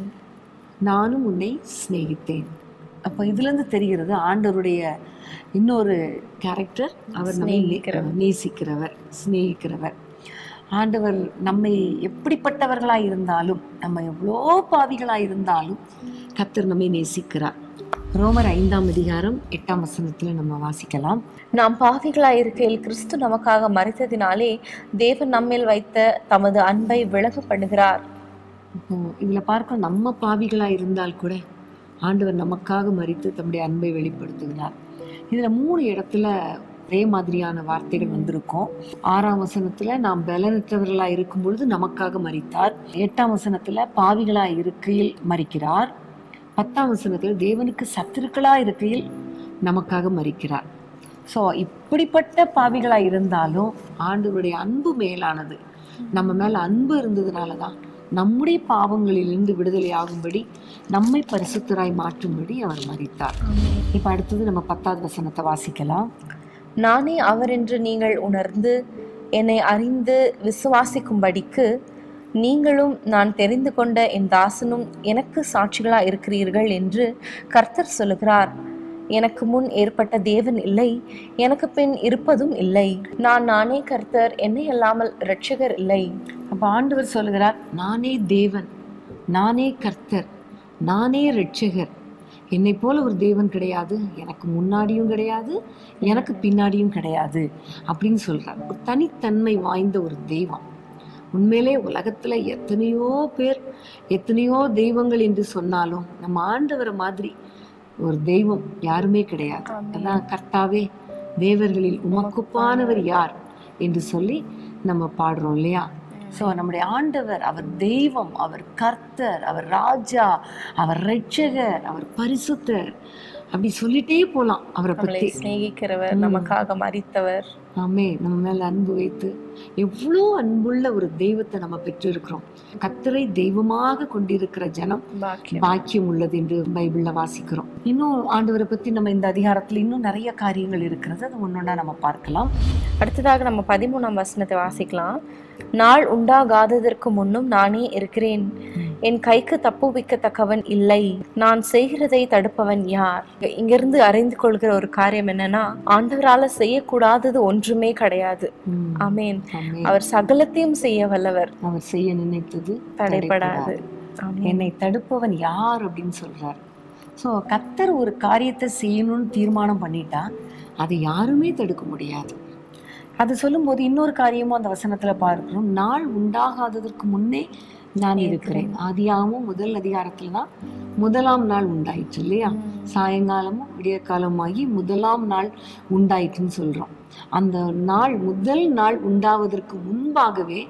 நானும் உன்னை சிநேகித்தேன் அப்போ இதுலேருந்து தெரிகிறது ஆண்டவருடைய இன்னொரு கேரக்டர் அவர் நம்மை நே- சிநேகிக்கிறவர். நேசிக்கிறவர் சிநேகிக்கிறவர் ஆண்டவர் நம்மை எப்படிப்பட்டவர்களாய் இருந்தாலும் நம்ம எவ்வளோ பாவிகளாய் இருந்தாலும் கர்த்தர் நம்மை நேசிக்கிறார் ரோமர் ஐந்தாம் அதிகாரம் எட்டாம் வசனத்துல நம்ம வாசிக்கலாம் நாம் பாவிகளாய் இருக்கையில் கிறிஸ்து நமக்காக மறித்ததினாலே தேவன் நம்மேல் வைத்த தமது அன்பை விலக பண்ணுகிறார் இப்போ இதுல பார்க்க நம்ம பாவிகளாய் இருந்தால் கூட ஆண்டவர் நமக்காக மறித்து தம்முடைய அன்பை வெளிப்படுத்துகிறார் இதுல மூணு இடத்துல ஒரே மாதிரியான வார்த்தைகள் வந்திருக்கும் ஆறாம் வசனத்துல நாம் பலனற்றவர்களாய் இருக்கும் பொழுது நமக்காக மறித்தார் எட்டாம் வசனத்துல பாவிகளாய் இருக்கையில் மறிக்கிறார் பத்தாம் வசனத்துல தேவனுக்கு சத்துருக்களா இருக்கையில் நமக்காக மறிக்கிறார் ஸோ இப்படிப்பட்ட பாவிகளாய் இருந்தாலும் ஆண்டவருடைய அன்பு மேலானது நம்ம மேல அன்பு இருந்ததுனால தான் நம்முடைய பாவங்களிலிருந்து விடுதலை ஆகும்படி நம்மை பரிசுத்தராய் மாற்றும்படி அவர் மறித்தார் இப்ப அடுத்தது நம்ம பத்தாவது வசனத்தை வாசிக்கலாம் நானே அவர் என்று நீங்கள் உணர்ந்து என்னை அறிந்து விசுவாசிக்கும்படிக்கு நீங்களும் நான் தெரிந்து கொண்ட என் தாசனும் எனக்கு சாட்சிகளா இருக்கிறீர்கள் என்று கர்த்தர் சொல்லுகிறார் எனக்கு முன் ஏற்பட்ட தேவன் இல்லை எனக்கு பின் இருப்பதும் இல்லை நான் நானே கர்த்தர் என்னை அல்லாமல் இரட்சகர் இல்லை அப்ப ஆண்டவர் சொல்லுகிறார் நானே தேவன் நானே கர்த்தர் நானே ரட்சகர் என்னை போல ஒரு தேவன் கிடையாது எனக்கு முன்னாடியும் கிடையாது எனக்கு பின்னாடியும் கிடையாது அப்படின்னு சொல்றார் ஒரு தனித்தன்மை வாய்ந்த ஒரு தெய்வம் உண்மையிலே உலகத்துல எத்தனையோ பேர் எத்தனையோ தெய்வங்கள் என்று சொன்னாலும் நம்ம ஆண்டவரை மாதிரி ஒரு தெய்வம் யாருமே கிடையாது அதான் கர்த்தாவே தேவர்களில் உமக்குப்பானவர் யார் என்று சொல்லி நம்ம பாடுறோம் இல்லையா ஸோ நம்முடைய ஆண்டவர் அவர் தெய்வம் அவர் கர்த்தர் அவர் ராஜா அவர் ரட்சகர் அவர் பரிசுத்தர் அப்படி சொல்லிட்டே போலாம் அவரை நம்மளை பத்தி சிநேகிக்கிறவர் நமக்காக மறித்தவர் ஆமே நம்ம மேல அன்பு வைத்து எவ்வளோ அன்புள்ள ஒரு தெய்வத்தை நம்ம பெற்றிருக்கிறோம் கர்த்தரை தெய்வமாக கொண்டிருக்கிற ஜனம் பாக்கியம் பாக்கியம் உள்ளது என்று பைபிள்ல வாசிக்கிறோம் இன்னும் ஆண்டவரை பத்தி நம்ம இந்த அதிகாரத்துல இன்னும் நிறைய காரியங்கள் இருக்கிறது அது ஒன்னொன்னா நம்ம பார்க்கலாம் அடுத்ததாக நம்ம பதிமூணாம் வசனத்தை வாசிக்கலாம் நாள் உண்டாகாததற்கு முன்னும் நானே இருக்கிறேன் என் கைக்கு தப்புவிக்கத்தக்கவன் இல்லை நான் செய்கிறதை தடுப்பவன் யார் இங்கிருந்து அறிந்து கொள்கிற ஒரு காரியம் என்னன்னா ஆண்டவரால செய்யக்கூடாதது ஒன்றுமே கிடையாது ம். ஆமென் ஆமென். அவர் சகலத்தையும் செய்ய வல்லவர் அவர் செய்ய நினைத்தது தடைப்படாது ஆமென். என்னை தடுப்பவன் யார் அப்படின்னு சொல்றார் ஸோ கத்தர் ஒரு காரியத்தை செய்யணும்னு தீர்மானம் பண்ணிட்டா அதை யாருமே தடுக்க முடியாது அது சொல்லும்போது இன்னொரு காரியமும் அந்த வசனத்துல பார்க்கிறோம் நாள் உண்டாகாததற்கு முன்னே நான் இருக்கிறேன் ஆதியாகமும் முதல் அதிகாரத்துல தான் முதலாம் நாள் உண்டாயிற்று இல்லையா சாயங்காலமும் விடியற்காலமாகி முதலாம் நாள் உண்டாயிற்றுன்னு சொல்றோம் அந்த நாள் முதல் நாள் உண்டாவதற்கு முன்பாகவே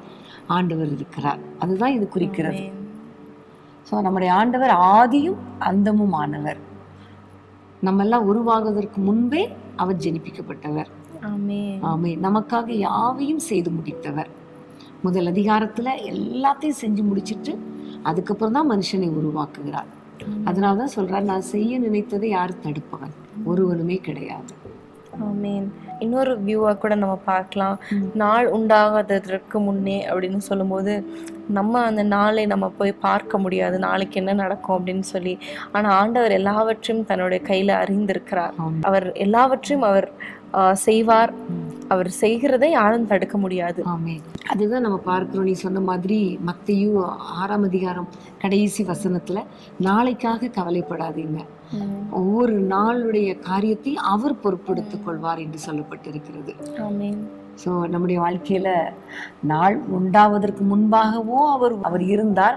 ஆண்டவர் இருக்கிறார் அதுதான் இது குறிக்கிறது ஆமென். ஸோ நம்முடைய ஆண்டவர் ஆதியும் அந்தமும் ஆனவர் நம்ம எல்லாம் உருவாகுவதற்கு முன்பே அவர் ஜெனிப்பிக்கப்பட்டவர் ஆமென். ஆமே நமக்காக யாவையும் செய்து முடித்தவர் முதல் அதிகாரத்துல எல்லாத்தையும் செஞ்சு முடிச்சிட்டு அதுக்கப்புறம் தான் மனுஷனை உருவாக்குகிறார் அதனால தான் சொல்றார் நான் செய்ய நினைத்ததை யார் தடுப்பவன் ஒருவனுமே கிடையாது ஆமென் இன்னொரு வியூவா கூட நம்ம பார்க்கலாம் ம். நாள் உண்டாகாததற்கு முன்னே அப்படின்னு சொல்லும்போது நம்ம அந்த நாளை நம்ம போய் பார்க்க முடியாது நாளைக்கு என்ன நடக்கும் அப்படின்னு சொல்லி ஆனா ஆண்டவர் எல்லாவற்றையும் தன்னுடைய கையில அறிந்திருக்கிறார் ஆமென். அவர் எல்லாவற்றையும் அவர் ஆஹ், செய்வார் ம். அவர் செய்கிறதை யாரும் தடுக்க முடியாது ஆமென் அதுதான் நம்ம பார்க்கிறோம் நீ சொன்ன மாதிரி மத்தையும் ஆறாம் அதிகாரம் கடைசி வசனத்துல நாளைக்காக கவலைப்படாதீங்க ஒவ்வொரு நாளுடைய காரியத்தை அவர் பொறுப்பெடுத்துக் கொள்வார் என்று சொல்லப்பட்டிருக்கிறது ஆமென் ஸோ நம்முடைய வாழ்க்கையில நாள் உண்டாவதற்கு முன்பாகவும் அவர் அவர் இருந்தார்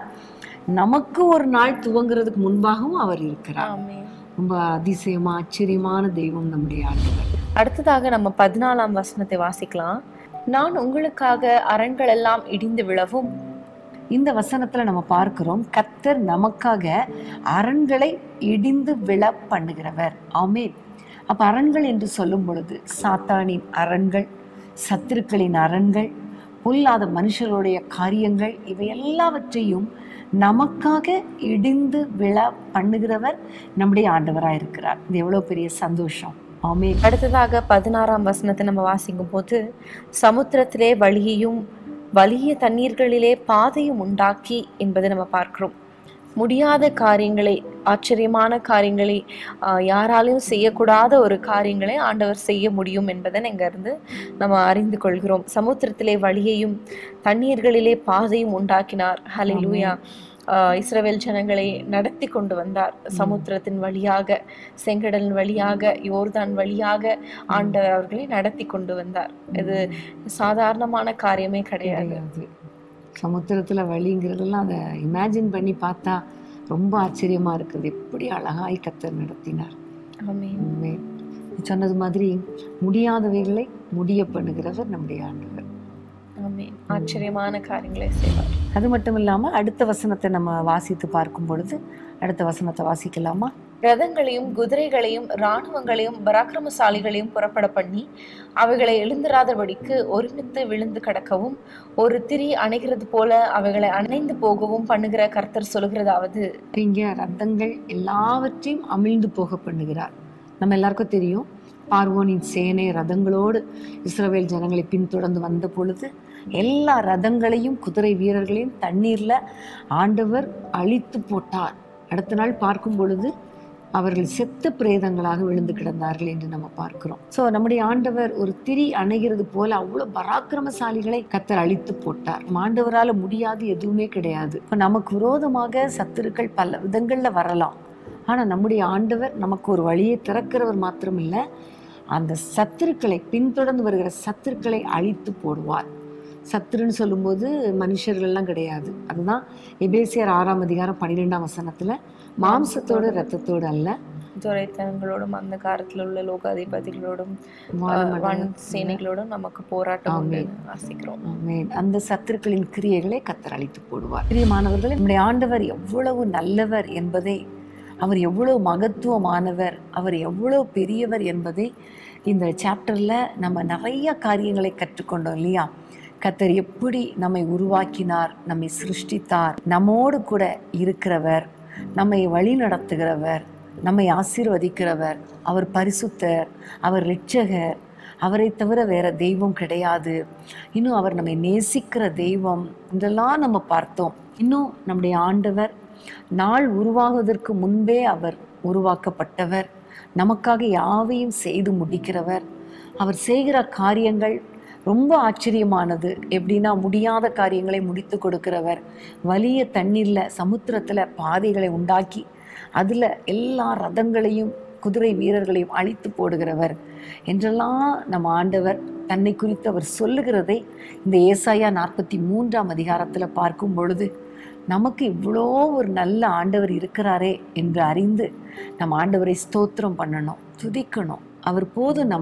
நமக்கு ஒரு நாள் துவங்குறதுக்கு முன்பாகவும் அவர் இருக்கிறார் ஆமென் ரொம்ப அதிசயமா ஆச்சரியமான தெய்வம் நம்முடைய ஆண்டவர் அடுத்ததாக நம்ம பதினாலாம் வசனத்தை வாசிக்கலாம் நான் உங்களுக்காக அரண்கள் எல்லாம் இடிந்து விழவும் இந்த வசனத்துல நம்ம பார்க்கிறோம் கத்தர் நமக்காக அரண்களை இடிந்து விழ பண்ணுகிறவர் ஆமென் அப்ப அரண்கள் என்று சொல்லும் பொழுது சாத்தானின் அரண்கள் சத்துருக்களின் அரண்கள் பொல்லாத மனுஷருடைய காரியங்கள் இவை எல்லாவற்றையும் நமக்காக இடிந்து விழ பண்ணுகிறவர் நம்முடைய ஆண்டவராக இருக்கிறார் இது எவ்வளவு பெரிய சந்தோஷம் ஆமென் அடுத்ததாக பதினாறாம் வசனத்தை நம்ம வாசிக்கும் போது சமுத்திரத்திலே வழியையும் வலிய தண்ணீர்களிலே பாதையும் உண்டாக்கி என்பதை நம்ம பார்க்கிறோம் முடியாத காரியங்களை ஆச்சரியமான காரியங்களை ஆஹ், யாராலையும் செய்யக்கூடாத ஒரு காரியங்களை ஆண்டவர் செய்ய முடியும் என்பதை இங்க இருந்து நம்ம அறிந்து கொள்கிறோம் சமுத்திரத்திலே வழியையும் தண்ணீர்களிலே பாதையும் உண்டாக்கினார் ஹalleluya ஆஹ், இஸ்ரவேல் ஜனங்களை நடத்தி கொண்டு வந்தார் சமுத்திரத்தின் வழியாக செங்கடலின் வழியாக யோர்தான் வழியாக ஆண்டவர் அவர்களை நடத்தி கொண்டு வந்தார் இது சாதாரணமான காரியமே கிடையாது கிடையாது சமுத்திரத்துல வழிங்கிறதெல்லாம் அதை இமேஜின் பண்ணி பார்த்தா ரொம்ப ஆச்சரியமா இருக்குது எப்படி அழகாய் கத்தர் நடத்தினார் ஆமென் உண்மை நீ சொன்னது மாதிரி முடியாதவைகளை முடிய பண்ணுகிறவர் நம்முடைய ஆண்டவர் ஆமென் ஆச்சரியமான காரியங்களை செய்வார் அது மட்டும் இல்லாம அடுத்த வசனத்தை நம்ம வாசித்து பார்க்கும் பொழுது அடுத்த வசனத்தை வாசிக்கலாமா ரதங்களையும் குதிரைகளையும் இராணுவங்களையும் பராக்கிரமசாலிகளையும் புறப்பட பண்ணி அவைகளை எழுந்திராதபடிக்கு ஒருமித்து விழுந்து கிடக்கவும் ஒரு திரி அணைகிறது போல அவைகளை அணைந்து போகவும் பண்ணுகிற கர்த்தர் சொல்கிறதாவது இங்க ரத்தங்கள் எல்லாவற்றையும் அமிழ்ந்து போக பண்ணுகிறார் நம்ம எல்லாருக்கும் தெரியும் பார்வோனின் சேனை ரதங்களோடு இஸ்ரவேல் ஜனங்களை பின்தொடர்ந்து வந்த பொழுது எல்லா ரதங்களையும் குதிரை வீரர்களையும் தண்ணீர்ல ஆண்டவர் அழித்து போட்டார் அடுத்த நாள் பார்க்கும் பொழுது அவர்கள் செத்த பிரேதங்களாக விழுந்து கிடந்தார்கள் என்று நம்ம பார்க்கிறோம் சோ நம்முடைய ஆண்டவர் ஒரு திரி அணைகிறது போல அவ்வளவு பராக்கிரமசாலிகளை கத்தர் அழித்து போட்டார் நம்ம ஆண்டவரால முடியாது எதுவுமே கிடையாது இப்ப நமக்கு விரோதமாக சத்துருக்கள் பல விதங்கள்ல வரலாம் ஆனா நம்முடைய ஆண்டவர் நமக்கு ஒரு வழியை திறக்கிறவர் மாத்திரமில்ல அந்த சத்துருக்களை பின்தொடர்ந்து வருகிற சத்துருக்களை அழித்து போடுவார் சத்துருன்னு சொல்லும்போது மனுஷர்கள்லாம் கிடையாது அதுதான் எபேசியர் ஆறாம் அதிகாரம் பன்னிரெண்டாம் வசனத்துல மாம்சத்தோடு இரத்தத்தோடு அல்ல துரைத்தனங்களோடும் அந்த காலத்தில் உள்ள லோகாதிபதிகளோடும் வானமண்டல- வன் சேனைகளோடும் நமக்கு போராட்டம் உண்டு ஆமென். வாசிக்கிறோம் ஆமென். அந்த சத்துருக்களின் கிரியைகளை கத்தர் அழித்து போடுவார் பிரியமானவர்களே நம்முடைய ஆண்டவர் எவ்வளவு நல்லவர் என்பதை அவர் எவ்வளவு மகத்துவமானவர் அவர் எவ்வளவு பெரியவர் என்பதை இந்த சாப்டர்ல நம்ம நிறைய காரியங்களை கற்றுக்கொண்டோம் இல்லையா கத்தர் எப்படி நம்மை உருவாக்கினார் நம்மை சிருஷ்டித்தார் நம்மோடு கூட இருக்கிறவர் நம்மை வழி நடத்துகிறவர் நம்மை ஆசீர்வதிக்கிறவர் அவர் பரிசுத்தர் அவர் ரிட்சகர் அவரை தவிர வேற தெய்வம் கிடையாது இன்னும் அவர் நம்மை நேசிக்கிற தெய்வம் இதெல்லாம் நம்ம பார்த்தோம் இன்னும் நம்முடைய ஆண்டவர் நாள் உருவாகுவதற்கு முன்பே அவர் உருவாக்கப்பட்டவர் நமக்காக யாவையும் செய்து முடிக்கிறவர் அவர் செய்கிற காரியங்கள் ரொம்ப ஆச்சரியமானது எப்படின்னா முடியாத காரியங்களை முடித்து கொடுக்கிறவர் வலிய தண்ணீர்ல சமுத்திரத்துல பாதைகளை உண்டாக்கி அதுல எல்லா ரதங்களையும் குதிரை வீரர்களையும் அழித்து போடுகிறவர் என்றெல்லாம் நம்ம ஆண்டவர் தன்னை குறித்து அவர் சொல்லுகிறதை இந்த ஏசாயா நாற்பத்தி மூன்றாம் அதிகாரத்துல பார்க்கும் பொழுது நமக்கு இவ்வளோ ஒரு நல்ல ஆண்டவர் இருக்கிறாரே என்று அறிந்து நம்ம ஆண்டவரை ஸ்தோத்திரம் பண்ணணும் துதிக்கணும் அவர் போதும் நமக்கு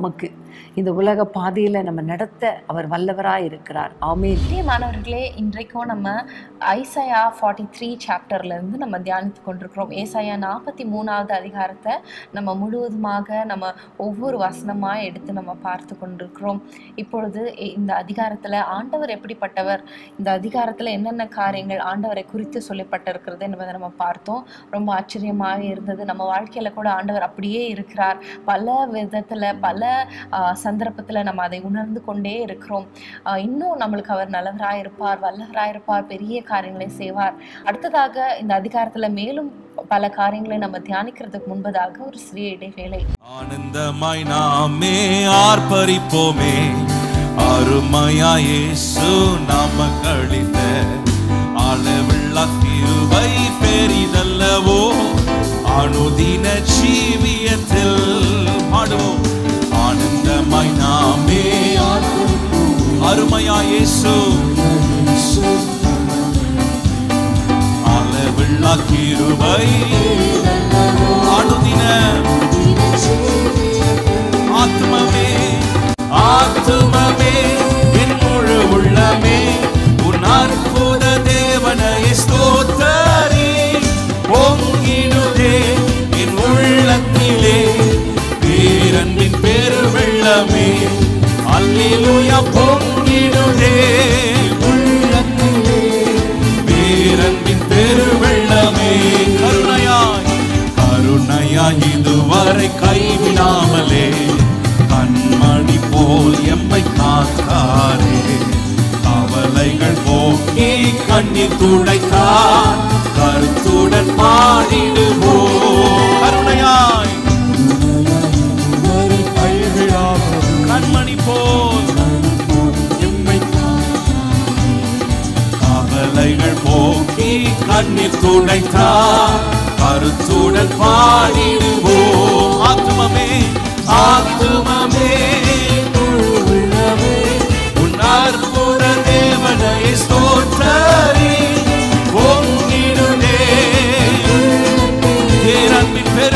இந்த உலக பாதையில நம்ம நடத்த அவர் வல்லவராய் இருக்கிறார் ஆமென் மாணவர்களே இன்றைக்கும் நம்ம ஐசையா ஃபார்ட்டி த்ரீ இருந்து நம்ம தியானித்து கொண்டிருக்கிறோம் ஏசாயா நாற்பத்தி மூணாவது அதிகாரத்தை நம்ம முழுவதுமாக நம்ம ஒவ்வொரு வசனமாக எடுத்து நம்ம பார்த்து கொண்டிருக்கிறோம் இப்பொழுது இ- இந்த அதிகாரத்தில் ஆண்டவர் எப்படிப்பட்டவர் இந்த அதிகாரத்தில் என்னென்ன காரியங்கள் ஆண்டவரை குறித்து சொல்லப்பட்டிருக்கிறது என்பதை நம்ம பார்த்தோம் ரொம்ப ஆச்சரியமாக இருந்தது நம்ம வாழ்க்கையில் கூட ஆண்டவர் அப்படியே இருக்கிறார் பல விதத்தில் பல சந்தர்ப்பத்தில் நம்ம அதை உணர்ந்து கொண்டே இருக்கிறோம் ஆஹ் இன்னும் நம்மளுக்கு அவர் நல்லவராய் இருப்பார் வல்லவராய் இருப்பார் பெரிய காரியங்களை செய்வார் அடுத்ததாக இந்த அதிகாரத்துல மேலும் பல காரியங்களை நம்ம தியானிக்கிறதுக்கு முன்பதாக ஒரு சிறிய இடைவேளை ஆனந்தமாய் நாமே ஆர்ப்பரிப்போமே அருமையா இயேசு நமக்கு அளித்த அளவில்லா கிருபை பெரிதல்லவோ அனுதின ஜீவியத்தில் பாடுவோம் ஆனந்தமாய் நாமே அருமையா இயேசு அளவில்லா கிருபை அனுதின ஆத்மமே ஆத்மமே என் முழு உள்ளமே உன் அற்புத தேவனை ஸ்தோத்தரி பொங்கிடுதே என் உள்ளத்திலே பேரன்பின் பெரு வெள்ளமே அல்லேலூயா பொங்கிடுதே உள்ளத்திலே பேரன்பின் பெரு வெள்ளமே கருணையாய் கருணையாய் இதுவரை கைவிடாமலே கண்மணி போல் எம்மை காத்தாரே கவலைகள் போக்கி கண்ணீர் துடைத்தார் கருத்துடன் பாடிடுவோம் கருணையாய் கண்மணி போல் எம்மை கவலைகள் போக்கி கண்ணீர் துடைத்தார் கருத்துடன் பாடிடுவோம் ஆத்துமமே ஆத்துமமே உள்ளமே உன் அற்புத தேவனை ஸ்தோத்தரி பொங்கிடுதே பேரன்பின் பெரு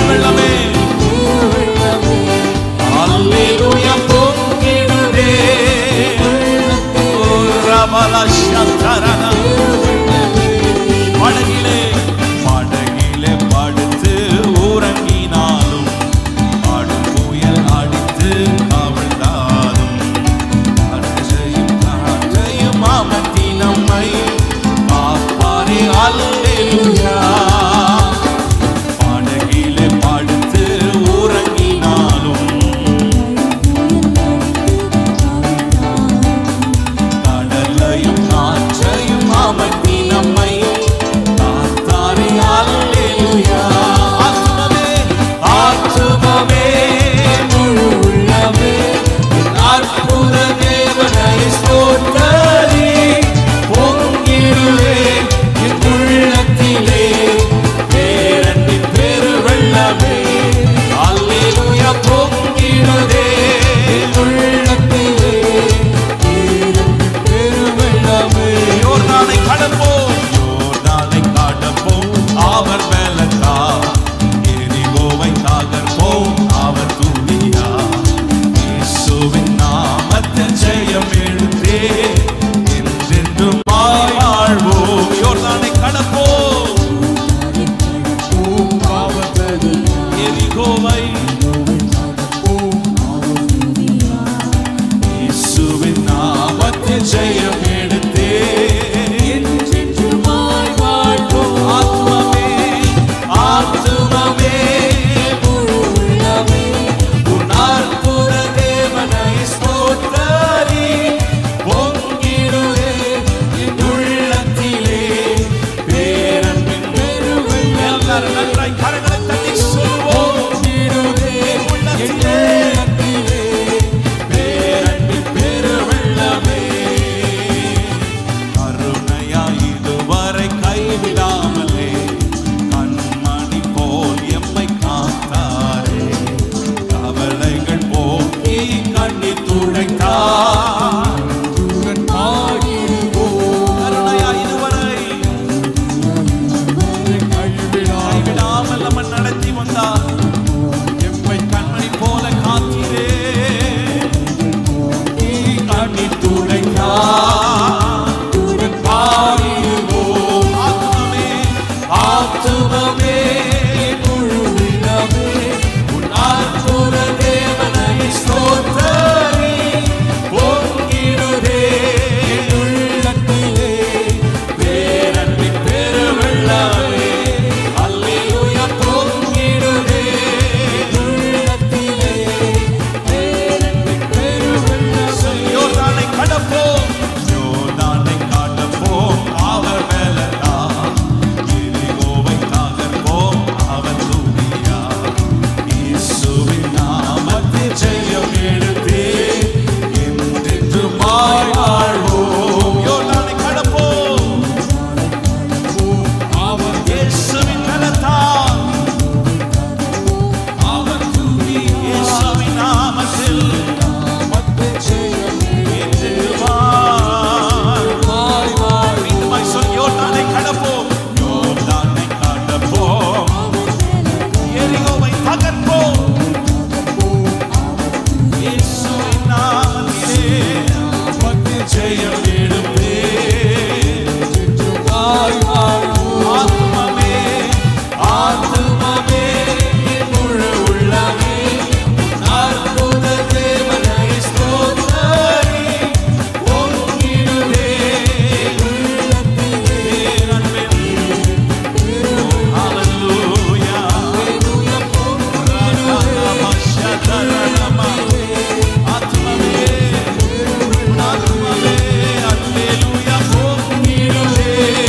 தரணமா ஆத்மாவே ஆத்மாவே அல்லேலூயா போற்றிடுவே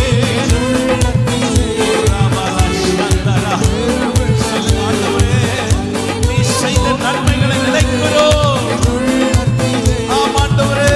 ராமலா சந்தரா ஆண்டவரே நீ செய்த நன்மைகளை நினைக்கிறோம் ஆமாண்டவரே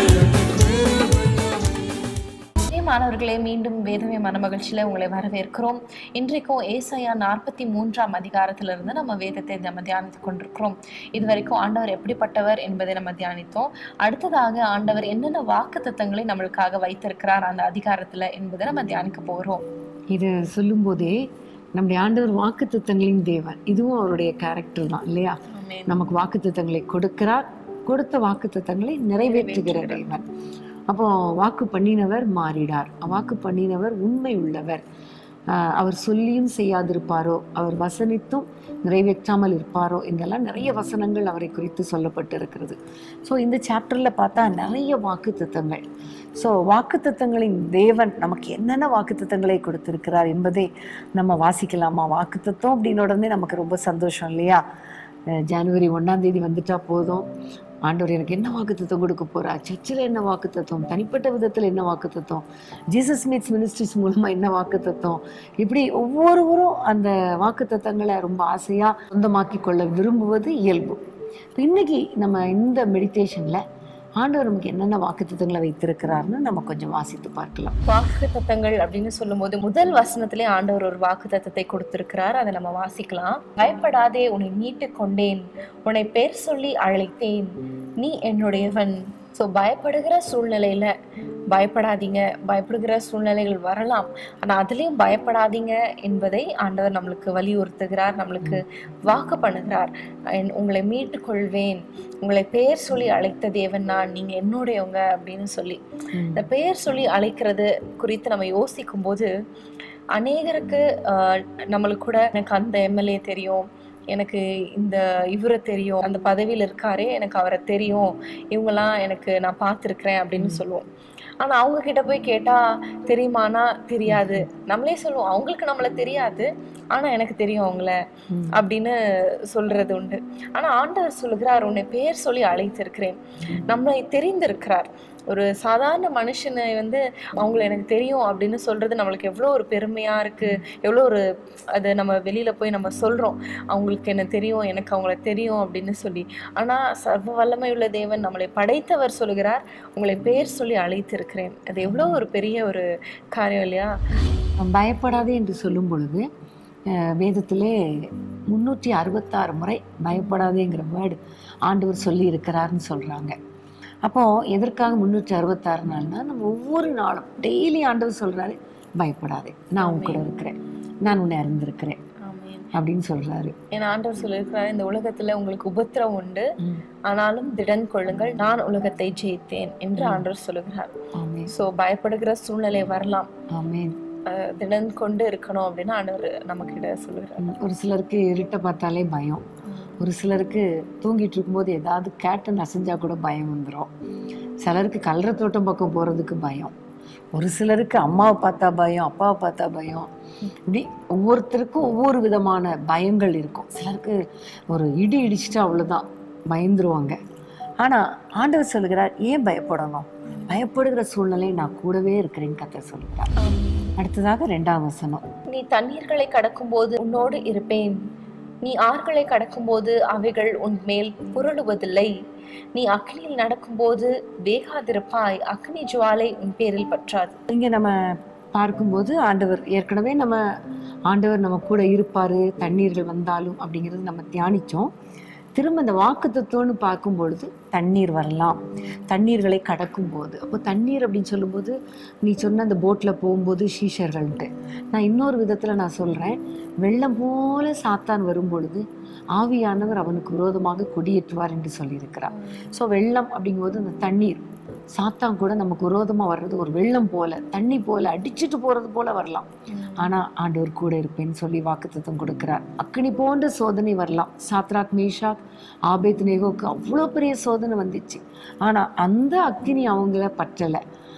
மாணவர்களே மீண்டும் வேதமே மனமகிழ்ச்சியில உங்களை வரவேற்கிறோம் இன்றைக்கும் ஏசாயா நாற்பத்தி மூன்றாம் அதிகாரத்திலிருந்து நம்ம வேதத்தை நம்ம தியானித்துக் கொண்டிருக்கிறோம் இது வரைக்கும் ஆண்டவர் எப்படிப்பட்டவர் என்பதை நம்ம தியானித்தோம் அடுத்ததாக ஆண்டவர் என்னென்ன வாக்கு தத்தங்களை நம்மளுக்காக வைத்திருக்கிறார் அந்த அதிகாரத்துல என்பதை நம்ம தியானிக்க போறோம் இது சொல்லும்போதே நம்முடைய ஆண்டவர் வாக்குத்தத்தங்களின் தேவன் இதுவும் அவருடைய கேரக்டர் தான் இல்லையா ஆமென். நமக்கு வாக்குத்தத்தங்களை கொடுக்கிறார் கொடுத்த வாக்குத்தத்தங்களை நிறைவேற்றுகிற தேவன் அப்போ வாக்கு பண்ணினவர் மாறிடார் வாக்கு பண்ணினவர் உண்மை உள்ளவர் ஆஹ் அவர் சொல்லியும் செய்யாதிருப்பாரோ அவர் வசனித்தும் நிறைவேற்றாமல் இருப்பாரோ என்றெல்லாம் நிறைய வசனங்கள் அவரை குறித்து சொல்லப்பட்டு இருக்கிறது ஸோ இந்த சாப்டரில் பார்த்தா நிறைய வாக்கு ஸோ வாக்குத்தத்தங்களின் தேவன் நமக்கு என்னென்ன வாக்குத்தத்தங்களை கொடுத்திருக்கிறார் என்பதை நம்ம வாசிக்கலாமா வாக்குத்தத்தம் அப்படின்னு உடனே நமக்கு ரொம்ப சந்தோஷம் இல்லையா அஹ் ஜனவரி ஒண்ணாம் தேதி வந்துட்டா போதும் ஆண்டவர் எனக்கு என்ன வாக்குத்தத்தம் கொடுக்க போறா சர்ச்சில் என்ன வாக்குத்தத்தம் தனிப்பட்ட விதத்தில் என்ன வாக்குத்தத்தம் ஜீசஸ் மீட்ஸ் மினிஸ்ட்ரிஸ் மூலமா என்ன வாக்குத்தத்தம் இப்படி ஒவ்வொருவரும் அந்த வாக்குத்தத்தங்களை ரொம்ப ஆசையா சொந்தமாக்கி கொள்ள விரும்புவது இயல்பு இப்ப இன்னைக்கு நம்ம இந்த மெடிடேஷன்ல ஆண்டவர் நமக்கு என்னென்ன வாக்குத்தத்தங்களை வைத்திருக்கிறார்னு நம்ம கொஞ்சம் வாசித்து பார்க்கலாம் வாக்கு தத்தங்கள் அப்படின்னு சொல்லும்போது முதல் வசனத்திலே ஆண்டவர் ஒரு வாக்கு தத்தத்தை கொடுத்திருக்கிறார் அதை நம்ம வாசிக்கலாம் பயப்படாதே உன்னை மீட்டு கொண்டேன் உன்னை பேர் சொல்லி அழைத்தேன் நீ என்னுடையவன் ஸோ பயப்படுகிற சூழ்நிலையில பயப்படாதீங்க பயப்படுகிற சூழ்நிலைகள் வரலாம் ஆனா அதுலயும் பயப்படாதீங்க என்பதை ஆண்டவர் நம்மளுக்கு வலியுறுத்துகிறார் நம்மளுக்கு வாக்கு பண்ணுகிறார் என்- உங்களை மீட்டு கொள்வேன் உங்களை பெயர் சொல்லி அழைத்த தேவன் நான் நீங்க என்னுடையவங்க அப்படின்னு சொல்லி இந்த பெயர் சொல்லி அழைக்கிறது குறித்து நம்ம யோசிக்கும் போது அநேகருக்கு ஆஹ், நம்மளுக்கு கூட எனக்கு அந்த எம்எல்ஏ தெரியும் எனக்கு இந்த இவரை தெரியும் அந்த பதவியில் இருக்காரே எனக்கு அவரை தெரியும் இவங்கெல்லாம் எனக்கு நான் பார்த்துருக்குறேன் அப்படின்னு சொல்லுவோம் ஆனா அவங்க கிட்ட போய் கேட்டா தெரியுமானா தெரியாது நம்மளே சொல்லுவோம் அவங்களுக்கு நம்மள தெரியாது ஆனா எனக்கு தெரியும் அவங்கள ம். அப்படின்னு சொல்றது உண்டு ஆனா ஆண்டவர் சொல்லுகிறார் உன்னை பேர் சொல்லி அழைத்திருக்கிறேன் நம்மளை தெரிந்திருக்கிறார் ஒரு சாதாரண மனுஷனை வந்து அவங்கள எனக்கு தெரியும் அப்படின்னு சொல்றது நம்மளுக்கு எவ்வளோ ஒரு பெருமையா இருக்கு எவ்வளோ ஒரு அது நம்ம வெளியில போய் நம்ம சொல்றோம் அவங்களுக்கு என்ன தெரியும் எனக்கு அவங்கள தெரியும் அப்படின்னு சொல்லி ஆனா சர்வ வல்லமையுள்ள தேவன் நம்மளை படைத்தவர் சொல்லுகிறார் உங்களை பேர் சொல்லி அழைத்திருக்கிறேன் அது எவ்வளோ ஒரு பெரிய ஒரு காரியம் இல்லையா பயப்படாதே என்று சொல்லும் பொழுது அஹ், வேதத்திலே முன்னூற்றி அறுபத்தாறு முறை பயப்படாதேங்கிற வேர்டு ஆண்டவர் சொல்லி இருக்கிறாருன்னு சொல்றாங்க அப்போ எதற்காக முன்னூற்றி அறுபத்தாறு நாள்னா நம்ம ஒவ்வொரு நாளும் டெய்லி ஆண்டவர் சொல்றாரு பயப்படாதே நான் உன் கூட இருக்கிறேன் நான் உன்னை அறிந்திருக்கிறேன் ஆமென். அப்படின்னு சொல்றாரு என் ஆண்டவர் சொல்லியிருக்கிறார் இந்த உலகத்துல உங்களுக்கு உபத்திரம் உண்டு ம். ஆனாலும் திடன் கொள்ளுங்கள் நான் உலகத்தை ஜெயித்தேன் என்று ஆண்டவர் சொல்லுகிறார் ஆமென் சோ பயப்படுகிற சூழ்நிலை வரலாம் ஆமென் அஹ் திடன் கொண்டு இருக்கணும் அப்படின்னு ஆண்டவர் நமக்கிட்ட சொல்லுகிறார் ம், ஒரு சிலருக்கு இருட்டை பார்த்தாலே பயம் ஒரு சிலருக்கு தூங்கிட்டு இருக்கும்போது ஏதாவது கேட்டு நசைஞ்சா கூட பயம் வந்துடும் சிலருக்கு கல்ற தோட்டம் பக்கம் போகிறதுக்கு பயம் ஒரு சிலருக்கு அம்மாவை பார்த்தா பயம் அப்பாவை பார்த்தா பயம் இப்படி ஒவ்வொருத்தருக்கும் ஒவ்வொரு விதமான பயங்கள் இருக்கும் சிலருக்கு ஒரு இடி இடிச்சிட்டா அவ்வளோதான் பயந்துருவாங்க ஆனால் ஆண்டவர் சொல்லுகிறார் ஏன் பயப்படணும் பயப்படுகிற சூழ்நிலை நான் கூடவே இருக்கிறேன்னு கத்த சொல்லுகிறார் அடுத்ததாக ரெண்டாம் வசனம் நீ தண்ணீர்களை கடக்கும்போது உன்னோடு இருப்பேன் நீ ஆறுகளை கடக்கும்போது அவைகள் உன் மேல் புரளுவதில்லை நீ அக்னியில் நடக்கும்போது வேகாதிருப்பாய் அக்னி ஜுவாலை உன் பேரில் பற்றாது இங்கே நம்ம பார்க்கும்போது ஆண்டவர் ஏற்கனவே நம்ம ஆண்டவர் நம்ம கூட இருப்பார் தண்ணீர்கள் வந்தாலும் அப்படிங்கிறது நம்ம தியானித்தோம் திரும்ப இந்த வாக்கு தத்துவம்னு பார்க்கும் பொழுது தண்ணீர் வரலாம் தண்ணீர்களை கடக்கும் போது அப்போ தண்ணீர் அப்படின்னு சொல்லும்போது நீ சொன்ன அந்த போட்டில் போகும்போது ஷீஷர்கள்ன்ட்டு நான் இன்னொரு விதத்தில் நான் சொல்கிறேன் வெள்ளம் போல சாத்தான் வரும் பொழுது ஆவியானவர் அவனுக்கு விரோதமாக கொடியேற்றுவார் என்று சொல்லியிருக்கிறார் ஸோ வெள்ளம் அப்படிங்கும்போது அந்த தண்ணீர் சாத்தான் கூட நமக்கு விரோதமாக வர்றது ஒரு வெள்ளம் போல தண்ணி போல அடிச்சிட்டு போகிறது போல வரலாம் ஆனால் ஆண்டவர் கூட இருப்பேன்னு சொல்லி வாக்குத்தத்தம் கொடுக்கிறார் அக்னி போன்ற சோதனை வரலாம் சாத்ராக் மேஷாக் ஆபேத் நேகோக்கு அவ்வளோ பெரிய சோதனை வந்துச்சு ஆனால் அந்த அக்னி அவங்கள பற்றலை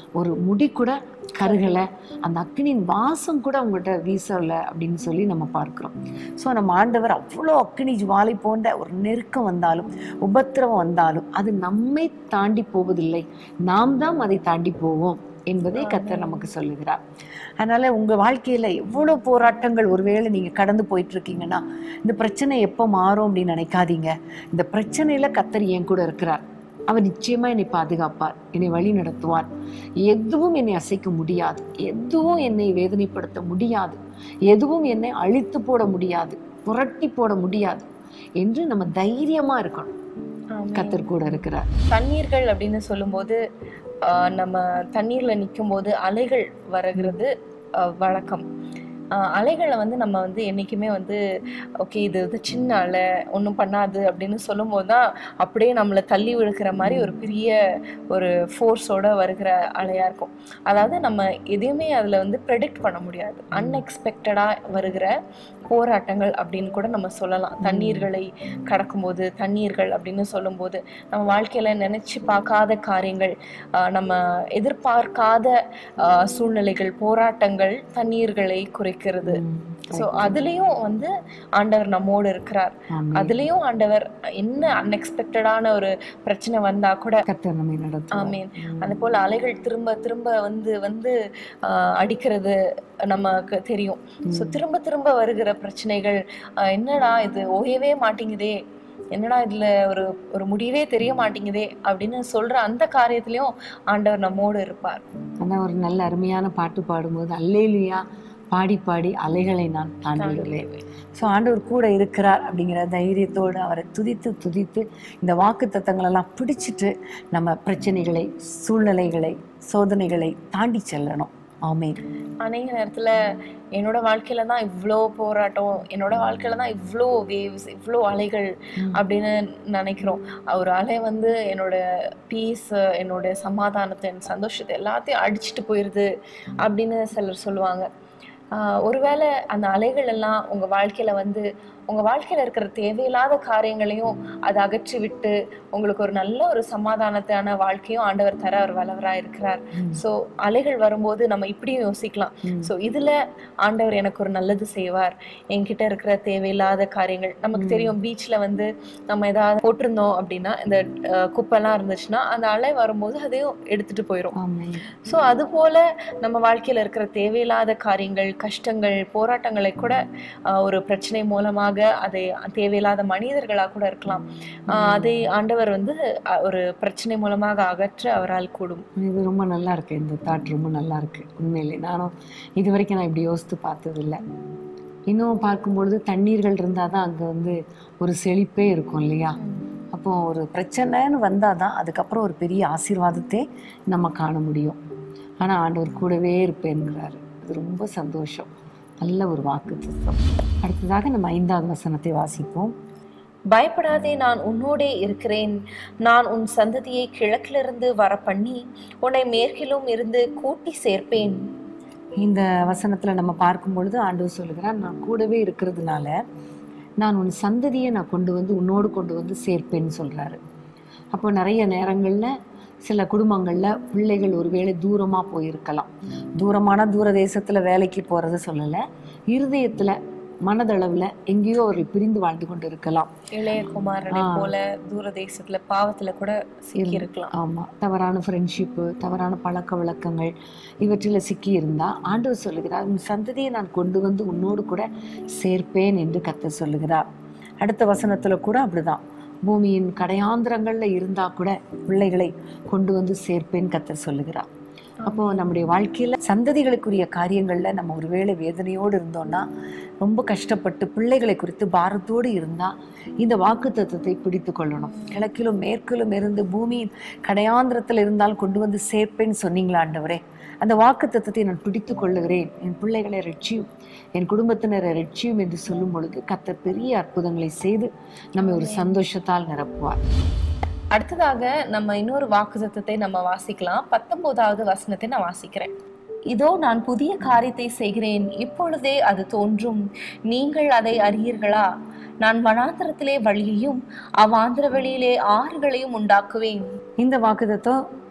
ஒரு முடி கூட கருகலை அந்த அக்னியின் வாசம் கூட உங்கள்கிட்ட வீசலை அப்படின்னு சொல்லி நம்ம பார்க்கிறோம் ஸோ நம்ம ஆண்டவர் அவ்வளோ அக்னி ஜுவாலை போன்ற ஒரு நெருக்கம் வந்தாலும் உபத்திரவம் வந்தாலும் அது நம்மை தாண்டி போவதில்லை நாம் தான் அதை தாண்டி போவோம் என்பதை கர்த்தர் நமக்கு சொல்லுகிறார் அதனால உங்க வாழ்க்கையில எவ்வளோ போராட்டங்கள் ஒருவேளை நீங்க கடந்து போயிட்டு இருக்கீங்கன்னா இந்த பிரச்சனை எப்போ மாறும் அப்படின்னு நினைக்காதீங்க இந்த பிரச்சனையில கர்த்தர் என் கூட இருக்கிறார் அவர் நிச்சயமா என்னை பாதுகாப்பார் என்னை வழி நடத்துவார் எதுவும் என்னை அசைக்க முடியாது எதுவும் என்னை வேதனைப்படுத்த முடியாது எதுவும் என்னை அழித்து போட முடியாது புரட்டி போட முடியாது என்று நம்ம தைரியமா இருக்கணும் ஆமென். கர்த்தர் கூட இருக்கிறார் தண்ணீர்கள் அப்படின்னு சொல்லும்போது ஆஹ், நம்ம தண்ணீர்ல நிற்கும் போது அலைகள் வருகிறது ஆஹ், வழக்கம் ஆஹ், அலைகளை வந்து நம்ம வந்து என்னைக்குமே வந்து ஓகே இது வந்து சின்ன அலை ஒன்றும் பண்ணாது அப்படின்னு சொல்லும்போது தான் அப்படியே நம்மளை தள்ளி விழுக்கிற மாதிரி ஒரு பெரிய ஒரு ஃபோர்ஸோட வருகிற அலையா இருக்கும் அதாவது நம்ம எதையுமே அதில் வந்து ப்ரெடிக்ட் பண்ண முடியாது அன்எக்ஸ்பெக்டடாக வருகிற போராட்டங்கள் அப்படின்னு கூட நம்ம சொல்லலாம் தண்ணீர்களை கடக்கும்போது தண்ணீர்கள் அப்படின்னு சொல்லும்போது நம்ம வாழ்க்கையில நினைச்சு பார்க்காத காரியங்கள் ஆஹ் நம்ம எதிர்பார்க்காத ஆஹ் சூழ்நிலைகள் போராட்டங்கள் தண்ணீர்களை குறைக்கிறது ஸோ அதுலேயும் வந்து ஆண்டவர் நம்மோடு இருக்கிறார் ஆமென். அதுலேயும் ஆண்டவர் என்ன அன்எக்ஸ்பெக்டடான ஒரு பிரச்சனை வந்தா கூட கர்த்தர் நம்மை நடத்துவார் ஆமீன் அது போல அலைகள் திரும்ப திரும்ப வந்து வந்து ஆஹ், அடிக்கிறது நமக்கு தெரியும் ஸோ திரும்ப திரும்ப வருகிற பிரச்சனைகள் ஆஹ், என்னடா இது ஓயவே மாட்டேங்குதே என்னடா இதுல ஒரு ஒரு முடிவே தெரிய மாட்டேங்குதே அப்படின்னு சொல்ற அந்த காரியத்திலயும் ஆண்டவர் நம்மோடு இருப்பார் அதான் ஒரு நல்ல அருமையான பாட்டு பாடும்போது அல்லேலுயா பாடி பாடி அலைகளை நான் தாண்டியுள்ளேன் ஸோ ஆண்டவர் கூட இருக்கிறார் அப்படிங்கிற தைரியத்தோடு அவரை துதித்து துதித்து இந்த வாக்கு தத்தங்களெல்லாம் பிடிச்சிட்டு நம்ம பிரச்சனைகளை சூழ்நிலைகளை சோதனைகளை தாண்டி செல்லணும் ஆமென் அநேக நேரத்துல என்னோட வாழ்க்கையில தான் இவ்வளோ போராட்டம் என்னோட வாழ்க்கையில தான் இவ்வளோ வேவ்ஸ் இவ்வளோ அலைகள் அப்படின்னு நினைக்கிறோம் ஒரு அலை வந்து என்னோட பீஸ் என்னோட சமாதானத்தை என் சந்தோஷத்தை எல்லாத்தையும் அடிச்சிட்டு போயிடுது அப்படின்னு சிலர் சொல்லுவாங்க ஆஹ் ஒருவேளை அந்த அலைகள் எல்லாம் உங்க வாழ்க்கையில வந்து உங்க வாழ்க்கையில இருக்கிற தேவையில்லாத காரியங்களையும் அதை அகற்றி விட்டு உங்களுக்கு ஒரு நல்ல ஒரு சமாதானத்தான வாழ்க்கையும் ஆண்டவர் தர அவர் வல்லவரா இருக்கிறார் ஸோ அலைகள் வரும்போது நம்ம இப்படியும் யோசிக்கலாம் ஸோ இதுல ஆண்டவர் எனக்கு ஒரு நல்லது செய்வார் என்கிட்ட இருக்கிற தேவையில்லாத காரியங்கள் நமக்கு தெரியும் பீச்ல வந்து நம்ம ஏதாவது போட்டிருந்தோம் அப்படின்னா இந்த அஹ், குப்பைலாம் இருந்துச்சுன்னா அந்த அலை வரும்போது அதையும் எடுத்துட்டு போயிடும் ஆமென் ஸோ அது போல நம்ம வாழ்க்கையில இருக்கிற தேவையில்லாத காரியங்கள் கஷ்டங்கள் போராட்டங்களை கூட ஆஹ், ஒரு பிரச்சனை மூலமாக அதை தேவையில்லாத மனிதர்களாக கூட இருக்கலாம் ஆஹ், அதை ஆண்டவர் வந்து அஹ், ஒரு பிரச்சனை மூலமாக அகற்ற அவரால் கூடும் இது ரொம்ப நல்லா இருக்கு இந்த தாட் ரொம்ப நல்லா இருக்கு உண்மையிலே நானும் இது வரைக்கும் நான் இப்படி யோசித்து பார்த்ததில்லை இன்னும் பார்க்கும்பொழுது தண்ணீர்கள் இருந்தால் தான் அங்கே வந்து ஒரு செழிப்பே இருக்கும் இல்லையா அப்போ ஒரு பிரச்சனைன்னு வந்தால் தான் அதுக்கப்புறம் ஒரு பெரிய ஆசீர்வாதத்தை நம்ம காண முடியும் ஆனால் ஆண்டவர் கூடவே இருப்பேன்கிறாரு அது ரொம்ப சந்தோஷம் நல்ல ஒரு வாக்கு அடுத்ததாக நம்ம ஐந்தாவது வசனத்தை வாசிப்போம் பயப்படாதே நான் உன்னோடே இருக்கிறேன் நான் உன் சந்ததியை கிழக்கிலிருந்து வர பண்ணி உன்னை மேற்கிலும் இருந்து கூட்டி சேர்ப்பேன் இந்த வசனத்தில் நம்ம பார்க்கும் பொழுது ஆண்டவர் சொல்லுகிறார் நான் கூடவே இருக்கிறதுனால நான் உன் சந்ததியை நான் கொண்டு வந்து உன்னோடு கொண்டு வந்து சேர்ப்பேன்னு சொல்கிறாரு அப்போ நிறைய நேரங்களில் சில குடும்பங்களில் பிள்ளைகள் ஒருவேளை தூரமாக போயிருக்கலாம் தூரமான தூர தேசத்தில் வேலைக்கு போகிறது சொல்லலை இருதயத்தில் மனதளவில் எங்கேயோ அவர்கள் பிரிந்து வாழ்ந்து கொண்டு இருக்கலாம் இளைய குமாரனை போல தூர தேசத்துல பாவத்துல கூட சிக்கி இருக்கலாம் ஆமாம் தவறான ஃப்ரெண்ட்ஷிப்பு தவறான பழக்க வழக்கங்கள் இவற்றில் சிக்கி இருந்தால் ஆண்டவர் சொல்லுகிறார் உன் சந்ததியை நான் கொண்டு வந்து உன்னோடு கூட சேர்ப்பேன் என்று கத்த சொல்லுகிறார் அடுத்த வசனத்தில் கூட அப்படிதான் பூமியின் கடையாந்திரங்களில் இருந்தால் கூட பிள்ளைகளை கொண்டு வந்து சேர்ப்பேன் கத்த சொல்லுகிறார் அப்போ நம்முடைய வாழ்க்கையில சந்ததிகளுக்குரிய காரியங்கள்ல நம்ம ஒருவேளை வேதனையோடு இருந்தோம்னா ரொம்ப கஷ்டப்பட்டு பிள்ளைகளை குறித்து பாரத்தோடு இருந்தா இந்த வாக்கு தத்துவத்தை பிடித்து கொள்ளணும் கிழக்கிலும் மேற்கிலும் இருந்து பூமியின் கடையாந்திரத்தில் இருந்தால் கொண்டு வந்து சேர்ப்பேன்னு சொன்னீங்களா ஆண்டவரே அந்த வாக்கு தத்துவத்தை நான் பிடித்து கொள்ளுகிறேன் என் பிள்ளைகளை ரட்சியும் என் குடும்பத்தினரை ரட்சியும் என்று சொல்லும் பொழுது கத்தர் பெரிய அற்புதங்களை செய்து நம்மை ஒரு சந்தோஷத்தால் நிரப்புவார் அடுத்ததாக நம்ம இன்னொரு வாக்குத்தத்தத்தை நம்ம வாசிக்கலாம் பத்தொன்பதாவது வசனத்தை நான் வாசிக்கிறேன் இதோ நான் புதிய காரியத்தை செய்கிறேன் இப்பொழுதே அது தோன்றும் நீங்கள் அதை அறியீர்களா நான் வனாந்திரத்திலே வழியையும் அவ்வாந்திர வெளியிலே ஆறுகளையும் உண்டாக்குவேன் இந்த வாக்குத்தத்தம்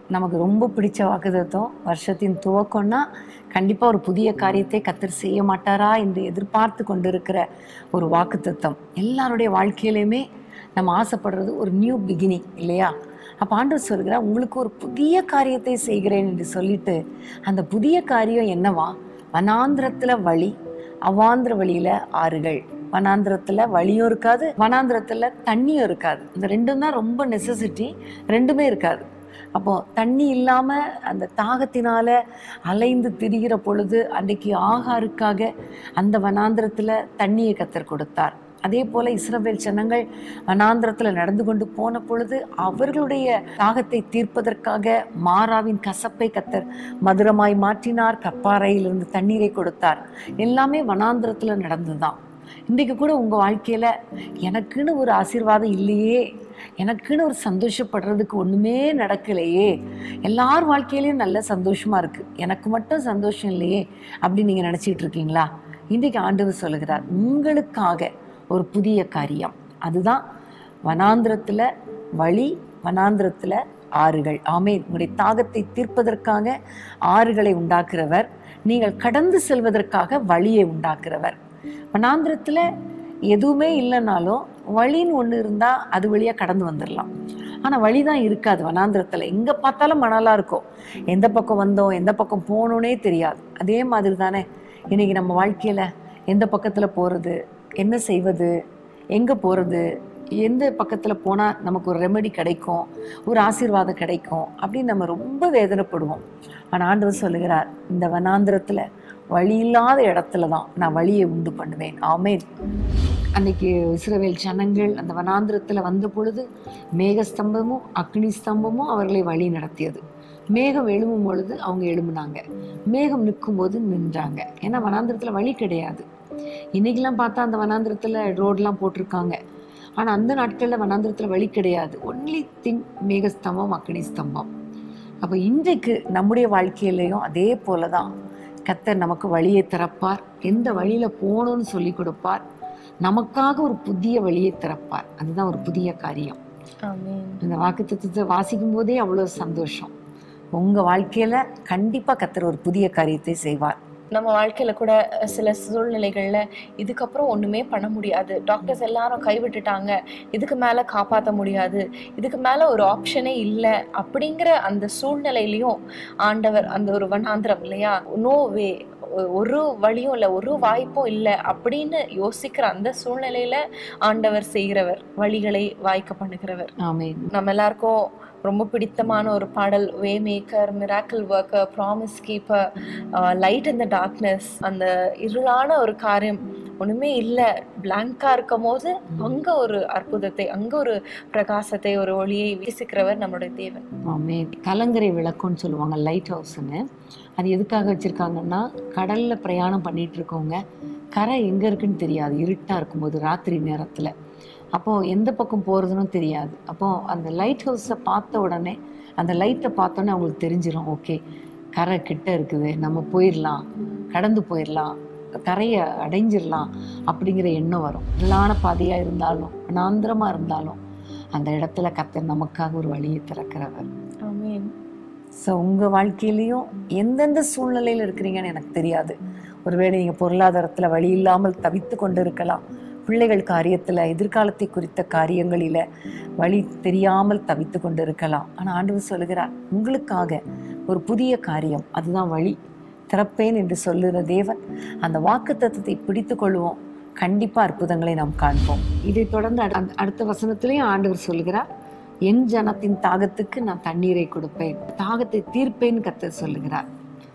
நமக்கு ரொம்ப பிடிச்ச வாக்குத்தத்தம் வருஷத்தின் துவக்கம்னா கண்டிப்பாக ஒரு புதிய காரியத்தை கத்தர் செய்ய மாட்டாரா என்று எதிர்பார்த்து கொண்டிருக்கிற ஒரு வாக்குத்தத்தம் எல்லாருடைய வாழ்க்கையிலையுமே நம்ம ஆசைப்படுறது ஒரு நியூ பிகினிங் இல்லையா அப்போ ஆண்டவர் சொல்கிறார் உங்களுக்கு ஒரு புதிய காரியத்தை செய்கிறேன் என்று சொல்லிட்டு அந்த புதிய காரியம் என்னவா வனாந்திரத்தில் வழி அவாந்திர வழியில் ஆறுகள் வனாந்திரத்தில் வழியும் இருக்காது வனாந்திரத்தில் தண்ணியும் இருக்காது இந்த ரெண்டும் தான் ரொம்ப நெசசிட்டி ரெண்டுமே இருக்காது அப்போ தண்ணி இல்லாமல் அந்த தாகத்தினால அலைந்து திரிகிற பொழுது அன்றைக்கு ஆகாருக்காக அந்த வனாந்திரத்தில் தண்ணியை கத்தர் கொடுத்தார் அதே போல இஸ்ரவேல் ஜனங்கள் வனாந்திரத்தில் நடந்து கொண்டு போன பொழுது அவர்களுடைய தாகத்தை தீர்ப்பதற்காக மாறாவின் கசப்பை கத்தர் மதுரமாய் மாற்றினார் கப்பாறையிலிருந்து தண்ணீரை கொடுத்தார் எல்லாமே வனாந்திரத்தில் நடந்துதான் இன்றைக்கு கூட உங்கள் வாழ்க்கையில் எனக்குன்னு ஒரு ஆசீர்வாதம் இல்லையே எனக்குன்னு ஒரு சந்தோஷப்படுறதுக்கு ஒன்றுமே நடக்கலையே எல்லார் வாழ்க்கையிலையும் நல்ல சந்தோஷமாக இருக்குது எனக்கு மட்டும் சந்தோஷம் இல்லையே அப்படின்னு நீங்கள் நினச்சிட்டு இருக்கீங்களா இன்றைக்கு ஆண்டவர் சொல்லுகிறார் உங்களுக்காக ஒரு புதிய காரியம் அதுதான் வனாந்திரத்தில் வழி வனாந்திரத்தில் ஆறுகள் ஆமேன் உங்களுடைய தாகத்தை தீர்ப்பதற்காக ஆறுகளை உண்டாக்குறவர் நீங்கள் கடந்து செல்வதற்காக வழியை உண்டாக்குறவர் வனாந்திரத்தில் எதுவுமே இல்லைனாலும் வழின்னு ஒன்று இருந்தால் அது வழியாக கடந்து வந்துடலாம் ஆனால் வழி தான் இருக்காது வனாந்திரத்தில் எங்கே பார்த்தாலும் மணலாக இருக்கும் எந்த பக்கம் வந்தோம் எந்த பக்கம் போகணுன்னே தெரியாது அதே மாதிரி தானே இன்றைக்கி நம்ம வாழ்க்கையில் எந்த பக்கத்தில் போகிறது என்ன செய்வது எங்கே போகிறது எந்த பக்கத்தில் போனால் நமக்கு ஒரு ரெமெடி கிடைக்கும் ஒரு ஆசீர்வாதம் கிடைக்கும் அப்படின்னு நம்ம ரொம்ப வேதனைப்படுவோம் ஆனால் ஆண்டவர் சொல்லுகிறார் இந்த வனாந்திரத்தில் வழி இல்லாத இடத்துல தான் நான் வழியை உண்டு பண்ணுவேன் ஆமேன் அன்னைக்கு இஸ்ரவேல் ஜனங்கள் அந்த வனாந்திரத்தில் வந்த பொழுது மேகஸ்தம்பமும் அக்னி ஸ்தம்பமும் அவர்களை வழி நடத்தியது மேகம் எழும்பும் பொழுது அவங்க எழும்புனாங்க மேகம் நிற்கும்போது நின்றாங்க ஏன்னா வனாந்திரத்தில் வழி கிடையாது இன்னைக்கெல்லாம் பார்த்தா அந்த வனாந்திரத்தில் ரோடெலாம் போட்டிருக்காங்க ஆனால் அந்த நாட்களில் வனாந்திரத்தில் வழி கிடையாது ஒன்லி திங் மேகஸ்தம்பம் அக்னி ஸ்தம்பம் அப்போ இன்றைக்கு நம்முடைய வாழ்க்கையிலையும் அதே போல தான் கத்தர் நமக்கு வழியை திறப்பார் எந்த வழியில் போகணும்னு சொல்லி கொடுப்பார் நமக்காக ஒரு புதிய வழியை திறப்பார் அதுதான் ஒரு புதிய காரியம் ஆமென் இந்த வாக்குத்தத்தத்தை வாசிக்கும் போதே அவ்வளோ சந்தோஷம் உங்கள் வாழ்க்கையில் கண்டிப்பாக கத்தர் ஒரு புதிய காரியத்தை செய்வார் நம்ம வாழ்க்கையில கூட சில சூழ்நிலைகள்ல இதுக்கப்புறம் ஒண்ணுமே பண்ண முடியாது டாக்டர்ஸ் எல்லாரும் கைவிட்டுட்டாங்க இதுக்கு மேல காப்பாற்ற முடியாது இதுக்கு மேல ஒரு ஆப்ஷனே இல்லை அப்படிங்கிற அந்த சூழ்நிலையிலையும் ஆண்டவர் அந்த ஒரு வனாந்திரம் இல்லையா நோ வே ஒரு வழியும் இல்லை ஒரு வாய்ப்பும் இல்லை அப்படின்னு யோசிக்கிற அந்த சூழ்நிலையில ஆண்டவர் செய்கிறவர் வழிகளை வாய்க்க பண்ணுகிறவர் ஆமென் நம்ம எல்லாருக்கும் ரொம்ப பிடித்தமான ஒரு பாடல் way maker miracle worker promise keeper light in the darkness அந்த இருளான ஒரு காரியம் ஒண்ணுமே இல்லை பிளாங்கா இருக்கும் போது அங்க ஒரு அற்புதத்தை அங்க ஒரு பிரகாசத்தை ஒரு ஒளியை வீசிக்கிறவர் நம்மளுடைய தேவன் ஆமென் கலங்கரை விளக்குன்னு சொல்லுவாங்க லைட் ஹவுஸ்னு அது எதுக்காக வச்சுருக்காங்கன்னா கடலில் பிரயாணம் பண்ணிட்டு இருக்கவங்க கரை எங்கே இருக்குன்னு தெரியாது இருட்டாக இருக்கும்போது ராத்திரி நேரத்தில் அப்போது எந்த பக்கம் போகிறதுன்னு தெரியாது அப்போது அந்த லைட் ஹவுஸை பார்த்த உடனே அந்த லைட்டை பார்த்தோன்னே அவங்களுக்கு தெரிஞ்சிடும் ஓகே கரை கிட்ட இருக்குது நம்ம போயிடலாம் கடந்து போயிடலாம் கரையை அடைஞ்சிடலாம் அப்படிங்கிற எண்ணம் வரும் இருளான பாதையாக இருந்தாலும் அனாந்திரமாக இருந்தாலும் அந்த இடத்துல கத்தர் நமக்காக ஒரு வழியை திறக்கிறவர் ஆமென் ஸோ உங்கள் வாழ்க்கையிலையும் எந்தெந்த சூழ்நிலையில் இருக்கிறீங்கன்னு எனக்கு தெரியாது ஒருவேளை நீங்கள் பொருளாதாரத்தில் வழி இல்லாமல் தவித்து கொண்டு இருக்கலாம் பிள்ளைகள் காரியத்தில் எதிர்காலத்தை குறித்த காரியங்களில் வழி தெரியாமல் தவித்து கொண்டு இருக்கலாம் ஆனால் ஆண்டவர் சொல்லுகிறார் உங்களுக்காக ஒரு புதிய காரியம் அதுதான் வழி திறப்பேன் என்று சொல்லுகிற தேவன் அந்த வாக்கு தத்துவத்தை பிடித்து கொள்வோம் கண்டிப்பாக அற்புதங்களை நாம் காண்போம் இதைத் தொடர்ந்து அடு- அடுத்த வசனத்திலையும் ஆண்டவர் சொல்லுகிறார் என் ஜனத்தின் தாகத்துக்கு நான் தண்ணீரை கொடுப்பேன் தாகத்தை தீர்ப்பேன் கத்தர் சொல்லுகிறார்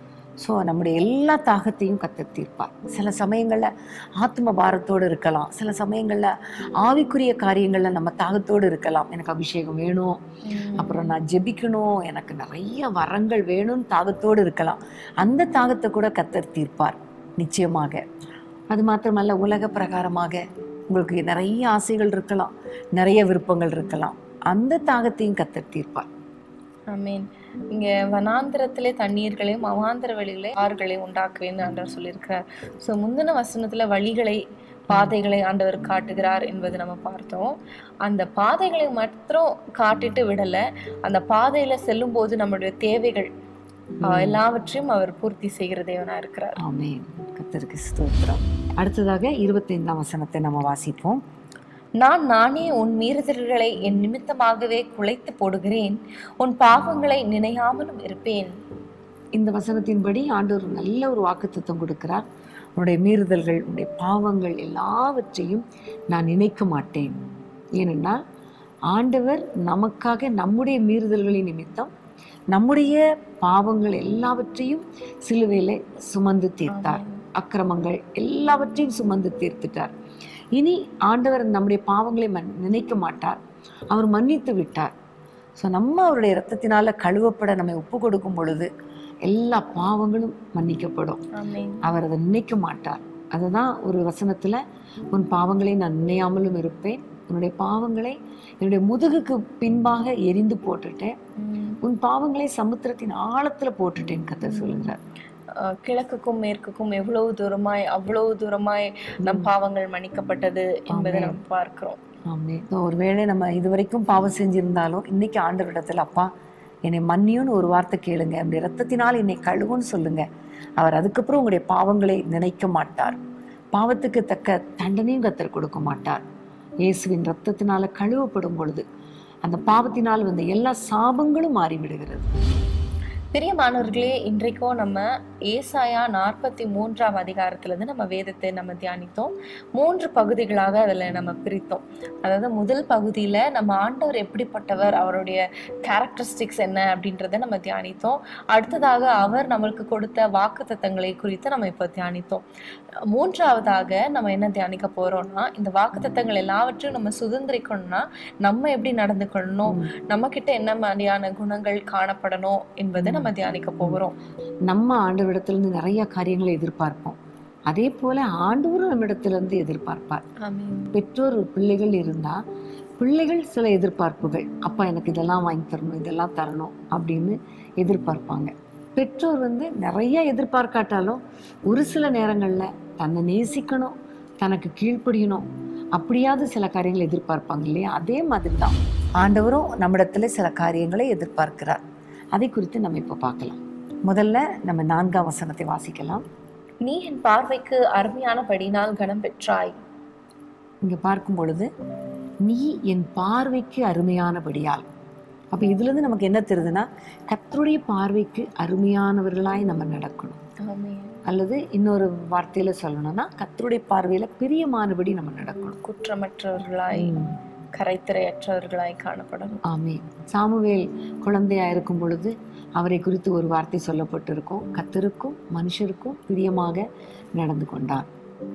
ஸோ நம்முடைய எல்லா தாகத்தையும் கத்தர் தீர்ப்பார் சில சமயங்களில் ஆத்ம பாரத்தோடு இருக்கலாம் சில சமயங்களில் ஆவிக்குரிய காரியங்களில் நம்ம தாகத்தோடு இருக்கலாம் எனக்கு அபிஷேகம் வேணும் அப்புறம் நான் ஜெபிக்கணும் எனக்கு நிறைய வரங்கள் வேணும்னு தாகத்தோடு இருக்கலாம் அந்த தாகத்தை கூட கத்தர் தீர்ப்பார் நிச்சயமாக அது மாத்திரமல்ல உலக பிரகாரமாக உங்களுக்கு நிறைய ஆசைகள் இருக்கலாம் நிறைய விருப்பங்கள் இருக்கலாம் அந்த தாகத்தையும் கத்தர் தீர்ப்பார் ஆமென் இங்க வனாந்திரத்திலே தண்ணீர்களையும் அவாந்திர வழிகளை ஆறுகளையும் உண்டாக்குவேன்னு ஆண்டவர் சொல்லியிருக்கிறார் ஸோ முந்தின வசனத்துல வழிகளை பாதைகளை ஆண்டவர் காட்டுகிறார் என்பது நம்ம பார்த்தோம் அந்த பாதைகளை மாத்திரம் காட்டிட்டு விடல அந்த பாதையில செல்லும் போது நம்மளுடைய தேவைகள் ஆஹ், எல்லாவற்றையும் அவர் பூர்த்தி செய்கிற தேவனா இருக்கிறார் ஆமென் கர்த்தருக்கு ஸ்தோத்திரம் அடுத்ததாக இருபத்தைந்தாம் வசனத்தை நம்ம வாசிப்போம் நான் நானே உன் மீறுதல்களை என் நிமித்தமாகவே குலைத்து போடுகிறேன் உன் பாவங்களை நினையாமலும் இருப்பேன் இந்த வசனத்தின்படி ஆண்டவர் நல்ல ஒரு வாக்குத்தத்தம் கொடுக்கிறார் உன்னுடைய மீறுதல்கள் உன்னுடைய பாவங்கள் எல்லாவற்றையும் நான் நினைக்க மாட்டேன் ஏனென்றால் ஆண்டவர் நமக்காக நம்முடைய மீறுதல்களின் நிமித்தம் நம்முடைய பாவங்கள் எல்லாவற்றையும் சிலுவையில சுமந்து தீர்த்தார் அக்கிரமங்கள் எல்லாவற்றையும் சுமந்து தீர்த்துட்டார் இனி ஆண்டவர் நம்முடைய பாவங்களை மன் நினைக்க மாட்டார் அவர் மன்னித்து விட்டார் ஸோ நம்ம அவருடைய இரத்தத்தினால கழுவப்பட நம்மை ஒப்பு கொடுக்கும் பொழுது எல்லா பாவங்களும் மன்னிக்கப்படும் ஆமென் அவர் அதை நினைக்க மாட்டார் அதுதான் ஒரு வசனத்துல உன் பாவங்களை நான் நினையாமலும் இருப்பேன் உன்னுடைய பாவங்களை என்னுடைய முதுகுக்கு பின்பாக எரிந்து போட்டுட்டேன் உம். உன் பாவங்களை சமுத்திரத்தின் ஆழத்துல போட்டுட்டேன் கத்த சொல்லுகிறார் ஆஹ், கிழக்குக்கும் மேற்குக்கும் எவ்வளவு தூரமாய் அவ்வளவு தூரமாய் நம் பாவங்கள் மன்னிக்கப்பட்டது என்பதை ஆமென். நாம் பார்க்கிறோம் ஆமே ஒருவேளை நம்ம இதுவரைக்கும் பாவம் செஞ்சிருந்தாலும் இன்னைக்கு ஆண்டவரிடத்துல அப்பா என்னை மன்னியும்னு ஒரு வார்த்தை கேளுங்க அப்படி ரத்தத்தினால் என்னை கழுவுன்னு சொல்லுங்க அவர் அதுக்கப்புறம் உங்களுடைய பாவங்களை நினைக்க மாட்டார் பாவத்துக்கு தக்க தண்டனையும் கத்தர் கொடுக்க மாட்டார் இயேசுவின் ரத்தத்தினால கழுவப்படும் பொழுது அந்த பாவத்தினால் வந்த எல்லா சாபங்களும் மாறிவிடுகிறது பிரியமானவர்களே இன்றைக்கும் நம்ம ஏசாயா நாற்பத்தி மூன்றாம் அதிகாரத்திலிருந்து நம்ம வேதத்தை நம்ம தியானித்தோம் மூன்று பகுதிகளாக அதில் நம்ம பிரித்தோம் அதாவது முதல் பகுதியில் நம்ம ஆண்டவர் எப்படிப்பட்டவர் அவருடைய கேரக்டரிஸ்டிக்ஸ் என்ன அப்படின்றத நம்ம தியானித்தோம் அடுத்ததாக அவர் நம்மளுக்கு கொடுத்த வாக்குத்தத்தங்களை குறித்து நம்ம இப்போ தியானித்தோம் மூன்றாவதாக நம்ம என்ன தியானிக்க போறோம்னா இந்த வாக்குத்தத்தங்கள் எல்லாவற்றையும் நம்ம சுதந்திரிக்கணும்னா நம்ம எப்படி நடந்துக்கணும் நம்ம கிட்ட என்ன மாதிரியான குணங்கள் காணப்படணும் என்பதை நம்ம தியானிக்க போகிறோம் நம்ம ஆண்டவரிடத்திலிருந்து நிறைய காரியங்களை எதிர்பார்ப்போம் அதே போல ஆண்டவரும் நம்மிடத்திலிருந்து எதிர்பார்ப்பார் ஆமென் பெற்றோர் பிள்ளைகள் இருந்தா பிள்ளைகள் சில எதிர்பார்ப்புகள் அப்பா எனக்கு இதெல்லாம் வாங்கி தரணும் இதெல்லாம் தரணும் அப்படின்னு எதிர்பார்ப்பாங்க பெற்றோர் வந்து நிறைய எதிர்பார்க்காட்டாலும் ஒரு சில நேரங்கள்ல தன்னை நேசிக்கணும் தனக்கு கீழ்ப்படியணும் அப்படியாவது சில காரியங்களை எதிர்பார்ப்பாங்க இல்லையா அதே மாதிரி தான் ஆண்டவரும் நம்மிடத்துல சில காரியங்களை எதிர்பார்க்கிறார் அதை குறித்து நம்ம இப்போ பார்க்கலாம் முதல்ல நம்ம நான்காம் வசனத்தை வாசிக்கலாம் நீ என் பார்வைக்கு அருமையானபடினால் கனம் பெற்றாய் இங்க பார்க்கும் பொழுது நீ என் பார்வைக்கு அருமையானபடியால் அப்ப இதுல இருந்து நமக்கு என்ன தெரியுதுன்னா கர்த்தருடைய பார்வைக்கு அருமையானவர்களாய் நம்ம நடக்கணும் ஆமென் அல்லது இன்னொரு வார்த்தையில சொல்லணும்னா கர்த்தருடைய பார்வையில பிரியமானபடி நம்ம நடக்கணும் குற்றமற்றவர்களாய் கரைத்திரையற்றவர்களாய் காணப்படணும் ஆமே சாமுவேல் குழந்தையா இருக்கும் பொழுது அவரை குறித்து ஒரு வார்த்தை சொல்லப்பட்டிருக்கும் கத்தருக்கும் மனுஷருக்கும் பிரியமாக நடந்து கொண்டார்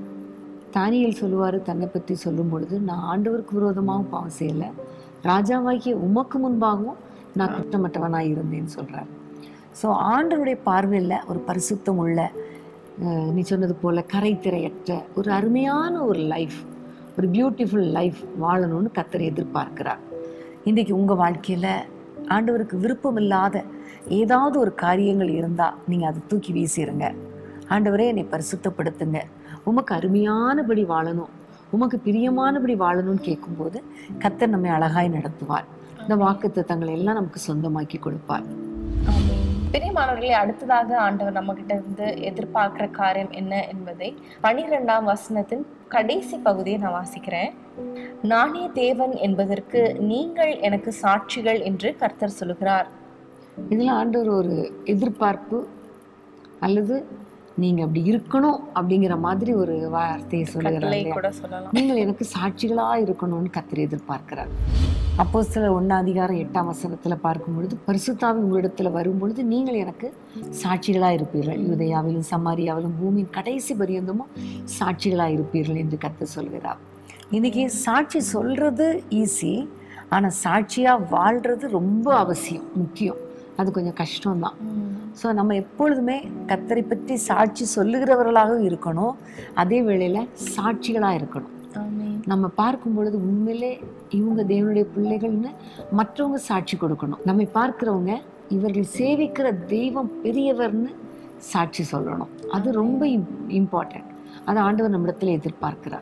தானியல் சொல்லுவாரு தன்னை பற்றி சொல்லும் பொழுது நான் ஆண்டவருக்கு விரோதமாகவும் பாவம் செய்யல ராஜாவாகிய உமக்கு முன்பாகவும் நான் குற்றமற்றவனாய் இருந்தேன்னு சொல்றார் ஸோ ஆண்டவருடைய பார்வையில் ஒரு பரிசுத்தம் உள்ள அஹ், நீ சொன்னது போல கரைத்திரையற்ற ஒரு அருமையான ஒரு லைஃப் ஒரு பியூட்டிஃபுல் லைஃப் வாழணும்னு கத்தர் எதிர்பார்க்கிறார் இன்றைக்கி உங்கள் வாழ்க்கையில் ஆண்டவருக்கு விருப்பம் இல்லாத ஏதாவது ஒரு காரியங்கள் இருந்தால் நீங்கள் அதை தூக்கி வீசிடுங்க ஆண்டவரே என்னை பரிசுத்தப்படுத்துங்க உமக்கு அருமையானபடி வாழணும் உமக்கு பிரியமானபடி வாழணும்னு கேட்கும்போது கத்தர் நம்மை அழகாய் நடத்துவார் இந்த வாக்குத்தத்தங்களை எல்லாம் நமக்கு சொந்தமாக்கி கொடுப்பார் ஆமென். பிரியமானவர்களே அடுத்ததாக ஆண்டவர் நம்ம கிட்ட இருந்து எதிர்பார்க்கிற காரியம் என்ன என்பதை பனிரெண்டாம் வசனத்தின் கடைசி பகுதியை நான் வாசிக்கிறேன் நானே தேவன் என்பதற்கு நீங்கள் எனக்கு சாட்சிகள் என்று கர்த்தர் சொல்லுகிறார் இதில் ஆண்டவர் ஒரு எதிர்பார்ப்பு அல்லது நீங்க அப்படி இருக்கணும் அப்படிங்கிற மாதிரி ஒரு வார்த்தையை சொல்லுகிறார் கட்டளை இல்லையா? கூட சொல்லலாம் நீங்கள் எனக்கு சாட்சிகளா இருக்கணும்னு கத்தர் எதிர்பார்க்கிறார் அப்போ சில ஒன்னாம் அதிகாரம் எட்டாம் வசனத்துல பார்க்கும் பொழுது பரிசுத்தாவின் உங்களிடத்துல வரும் பொழுது நீங்கள் எனக்கு சாட்சிகளா இருப்பீர்கள் யூதயாவிலும் சமாரியாவிலும் பூமியின் கடைசி பரியந்தமும் சாட்சிகளா இருப்பீர்கள் என்று கத்தர் சொல்கிறார் இன்னைக்கு சாட்சி சொல்றது ஈஸி ஆனா சாட்சியா வாழ்றது ரொம்ப அவசியம் முக்கியம் அது கொஞ்சம் கஷ்டம்தான் உம். ஸோ நம்ம எப்பொழுதுமே கத்தரை பற்றி சாட்சி சொல்லுகிறவர்களாகவும் இருக்கணும் அதே வேளையில் சாட்சிகளாக இருக்கணும் ஆமென். நம்ம பார்க்கும் பொழுது உண்மையிலே இவங்க தேவனுடைய பிள்ளைகள்னு மற்றவங்க சாட்சி கொடுக்கணும் நம்மை பார்க்கிறவங்க இவர்கள் சேவிக்கிற தெய்வம் பெரியவர்னு சாட்சி சொல்லணும் அது ரொம்ப இம்பார்ட்டன்ட் அது ஆண்டவர் நம்மிடத்துல எதிர்பார்க்கிறார்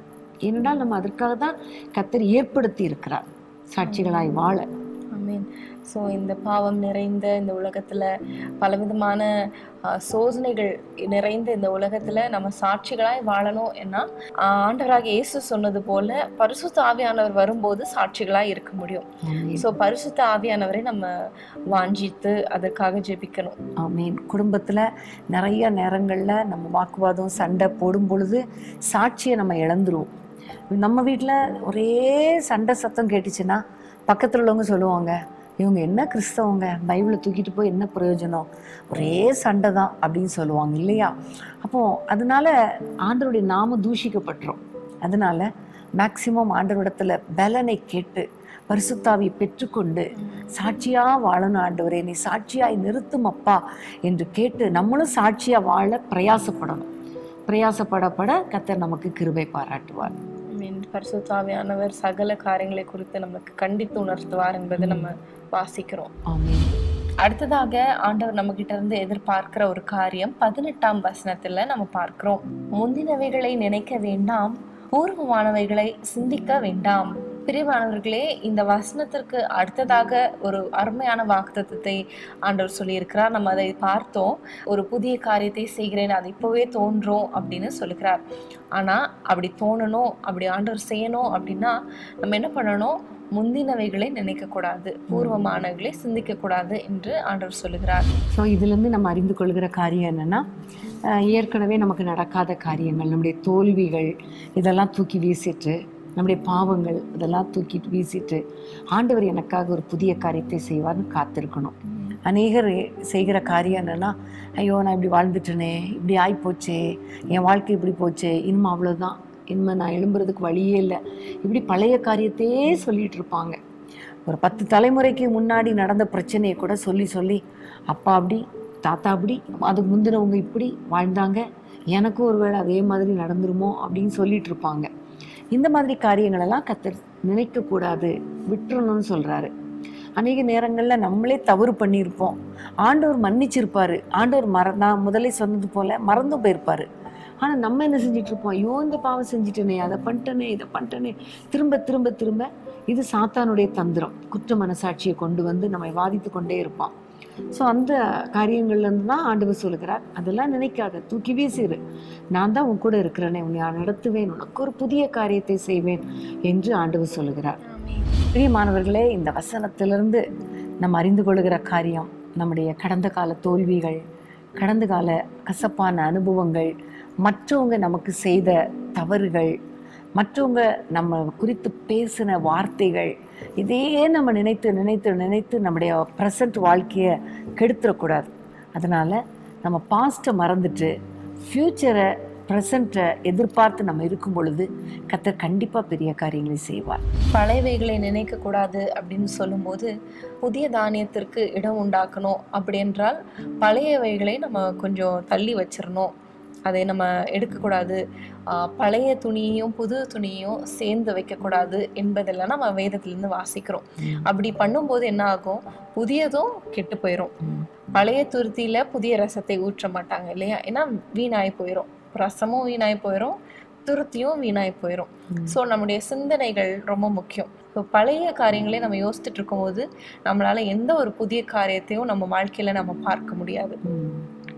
ஏனென்றால் நம்ம அதற்காக தான் கத்தர் ஏற்படுத்தி இருக்கிறார் சாட்சிகளாய் வாழ ஆமீன் ஸோ இந்த பாவம் நிறைந்த இந்த உலகத்துல பலவிதமான ஆஹ், சோதனைகள் நிறைந்த இந்த உலகத்துல நம்ம சாட்சிகளாய் வாழணும் ஏன்னா ஆஹ், ஆண்டவராகிய இயேசு சொன்னது போல பரிசுத்த ஆவியானவர் வரும்போது சாட்சிகளாய் இருக்க முடியும் ஆமென். ஸோ பரிசுத்த ஆவியானவரை நம்ம வாஞ்சித்து அதற்காக ஜெபிக்கணும் ஆமீன் குடும்பத்தில் நிறைய நேரங்களில் நம்ம வாக்குவாதம் சண்டை போடும் பொழுது சாட்சியை நம்ம இழந்துருவோம் நம்ம வீட்டில் ஒரே சண்டை சத்தம் கேட்டுச்சுன்னா பக்கத்தில் உள்ளவங்க சொல்லுவாங்க இவங்க என்ன கிறிஸ்தவங்க பைபிளை தூக்கிட்டு போய் என்ன பிரயோஜனம் ஒரே சண்டை தான் அப்படின்னு சொல்லுவாங்க இல்லையா அப்போ அதனால ஆண்டவருடைய நாம தூஷிக்கப்பட்டுரும் அதனால மேக்சிமம் ஆண்டவரிடத்துல பலனை கேட்டு பரிசுத்தாவி பெற்றுக்கொண்டு சாட்சியா வாழணும் ஆண்டவரே நீ சாட்சியாய் நிறுத்தும் அப்பா என்று கேட்டு நம்மளும் சாட்சியா வாழ பிரயாசப்படணும் பிரயாசப்படப்பட கத்தர் நமக்கு கிருபை பாராட்டுவார் மீன் பரிசுத்த ஆவியானவர் சகல காரியங்களை குறித்து நமக்கு கண்டித்து உணர்த்துவார் என்பதை நம்ம வாசிக்கிறோம் ஆமென் அடுத்ததாக ஆண்டவர் நம்ம கிட்ட இருந்து எதிர்பார்க்கிற ஒரு காரியம் பதினெட்டாம் வசனத்துல நம்ம பார்க்கிறோம் முந்தினவைகளை நினைக்க வேண்டாம் பூர்வமானவைகளை சிந்திக்க வேண்டாம் பிரியமானவர்களே இந்த வசனத்திற்கு அடுத்ததாக ஒரு அருமையான வாக்குத்தத்தத்தை ஆண்டவர் சொல்லியிருக்கிறார் நம்ம அதை பார்த்தோம் ஒரு புதிய காரியத்தை செய்கிறேன் அது இப்போவே தோன்றும் அப்படின்னு சொல்லுகிறார் ஆனா அப்படி தோணணும் அப்படி ஆண்டவர் செய்யணும் அப்படின்னா நம்ம என்ன பண்ணணும் முந்தினவைகளை நினைக்கக்கூடாது பூர்வமானவைகளை சிந்திக்கக்கூடாது என்று ஆண்டவர் சொல்லுகிறார் ஸோ இதுலேருந்து நம்ம அறிந்து கொள்கிற காரியம் என்னன்னா அஹ், ஏற்கனவே நமக்கு நடக்காத காரியங்கள் நம்முடைய தோல்விகள் இதெல்லாம் தூக்கி வீசிட்டு நம்முடைய பாவங்கள் இதெல்லாம் தூக்கிட்டு வீசிட்டு ஆண்டவர் எனக்காக ஒரு புதிய காரியத்தை செய்வார்னு காத்திருக்கணும் அநேகர் செய்கிற காரியம் என்னன்னா ஐயோ நான் இப்படி வாழ்ந்துட்டேனே இப்படி ஆயிப்போச்சே என் வாழ்க்கை இப்படி போச்சே இனிமே அவ்வளோதான் இனிமே நான் எழும்புறதுக்கு வழியே இல்லை இப்படி பழைய காரியத்தையே சொல்லிட்டு இருப்பாங்க ஒரு பத்து தலைமுறைக்கு முன்னாடி நடந்த பிரச்சனையை கூட சொல்லி சொல்லி அப்பா அப்படி தாத்தா அப்படி அதுக்கு முந்தினவங்க இப்படி வாழ்ந்தாங்க எனக்கும் ஒருவேளை அதே மாதிரி நடந்துருமோ அப்படின்னு சொல்லிட்டு இருப்பாங்க இந்த மாதிரி காரியங்களெல்லாம் கத்தர் நினைக்கக்கூடாது விட்டுறணும்னு சொல்கிறாரு அநேக நேரங்களில் நம்மளே தவறு பண்ணியிருப்போம் ஆண்டவர் மன்னிச்சிருப்பாரு ஆண்டவர் மற நான் முதல்ல சொன்னது போல மறந்தும் போயிருப்பாரு ஆனால் நம்ம என்ன செஞ்சுட்டு இருப்போம் ஐயோ இந்த பாவம் செஞ்சுட்டேனே அதை பண்ணிட்டேனே இதை பண்ணிட்டேனே திரும்ப திரும்ப திரும்ப இது சாத்தானுடைய தந்திரம் குற்ற மனசாட்சியை கொண்டு வந்து நம்மை வாதித்து கொண்டே இருப்பான் ஸோ அந்த காரியங்கள்லேருந்து தான் ஆண்டவர் சொல்லுகிறார் அதெல்லாம் நினைக்காத தூக்கி வீசிடு நான் தான் உன் கூட இருக்கிறேனே உன்னை நான் நடத்துவேன் உனக்கு ஒரு புதிய காரியத்தை செய்வேன் என்று ஆண்டவர் சொல்லுகிறார் பிரியமானவர்களே இந்த வசனத்திலிருந்து நம்ம அறிந்து கொள்கிற காரியம் நம்முடைய கடந்த கால தோல்விகள் கடந்த கால கசப்பான அனுபவங்கள் மற்றவங்க நமக்கு செய்த தவறுகள் மற்றவங்க நம்ம குறித்து பேசின வார்த்தைகள் இதையே நம்ம நினைத்து நினைத்து நினைத்து நம்முடைய ப்ரெசன்ட் வாழ்க்கையை கெடுத்துடக்கூடாது அதனால் நம்ம பாஸ்ட்டை மறந்துட்டு ஃப்யூச்சரை ப்ரெசண்ட்டை எதிர்பார்த்து நம்ம இருக்கும் பொழுது கத்தர் கண்டிப்பாக பெரிய காரியங்களை செய்வார் பழையவைகளை நினைக்க கூடாது அப்படின்னு சொல்லும்போது புதிய தானியத்திற்கு இடம் உண்டாக்கணும் அப்படி என்றால் பழையவைகளை நம்ம கொஞ்சம் தள்ளி வச்சிரணும் அதை நம்ம எடுக்கக்கூடாது ஆஹ் பழைய துணியையும் புது துணியையும் சேர்ந்து வைக்கக்கூடாது என்பதெல்லாம் நம்ம வேதத்திலிருந்து வாசிக்கிறோம் அப்படி பண்ணும்போது என்ன ஆகும் புதியதும் கெட்டு போயிடும் பழைய துருத்தியில புதிய ரசத்தை ஊற்ற மாட்டாங்க இல்லையா ஏன்னா வீணாய் போயிடும் ரசமும் வீணாய் போயிடும் துருத்தியும் வீணாய் போயிடும் ஸோ நம்முடைய சிந்தனைகள் ரொம்ப முக்கியம் இப்போ பழைய காரியங்களே நம்ம யோசிச்சுட்டு இருக்கும்போது நம்மளால எந்த ஒரு புதிய காரியத்தையும் நம்ம வாழ்க்கையில நம்ம பார்க்க முடியாது ம்.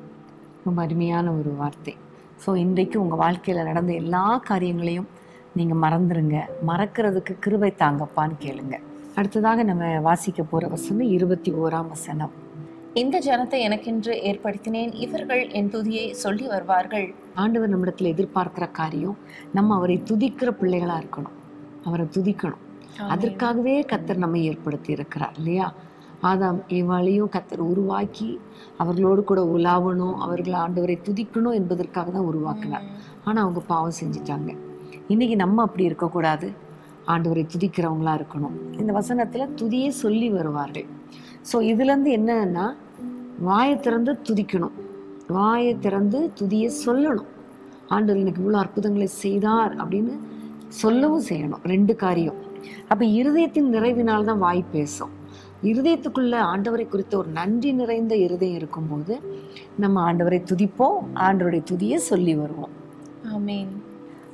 ரொம்ப அருமையான ஒரு வார்த்தை ஸோ இன்றைக்கு உங்கள் வாழ்க்கையில் நடந்த எல்லா காரியங்களையும் நீங்கள் மறந்துருங்க மறக்கிறதுக்கு கிருபை தாங்கப்பான்னு கேளுங்க அடுத்ததாக நம்ம வாசிக்க போகிற வசனம் இருபத்தி ஓராம் வசனம் இந்த ஜனத்தை எனக்கென்று ஏற்படுத்தினேன் இவர்கள் என் துதியை சொல்லி வருவார்கள் ஆண்டவர் நம்மிடத்தில் எதிர்பார்க்கிற காரியம் நம்ம அவரை துதிக்கிற பிள்ளைகளாக இருக்கணும் அவரை துதிக்கணும் அதற்காகவே கத்தர் நம்மை ஏற்படுத்தி இருக்கிறார் இல்லையா ஆதாம் ஏவாளையும் கத்தர் உருவாக்கி அவர்களோடு கூட உலாவணும் அவர்கள் ஆண்டவரை துதிக்கணும் என்பதற்காக தான் உருவாக்கினார் ஆனால் அவங்க பாவம் செஞ்சிட்டாங்க இன்னைக்கு நம்ம அப்படி இருக்கக்கூடாது ஆண்டவரை துதிக்கிறவங்களா இருக்கணும் இந்த வசனத்தில் துதியே சொல்லி வருவார்கள் ஸோ இதுலேருந்து என்னன்னா வாயை திறந்து துதிக்கணும் வாயை திறந்து துதியை சொல்லணும் ஆண்டவர் எனக்கு இவ்வளோ அற்புதங்களை செய்தார் அப்படின்னு சொல்லவும் செய்யணும் ரெண்டு காரியம் அப்போ இருதயத்தின் நிறைவினால் தான் வாய் பேசும் இருதயத்துக்குள்ள ஆண்டவரை குறித்த ஒரு நன்றி நிறைந்த இருதயம் இருக்கும்போது நம்ம ஆண்டவரை துதிப்போம் ஆண்டவருடைய துதியை சொல்லி வருவோம் ஆமீன்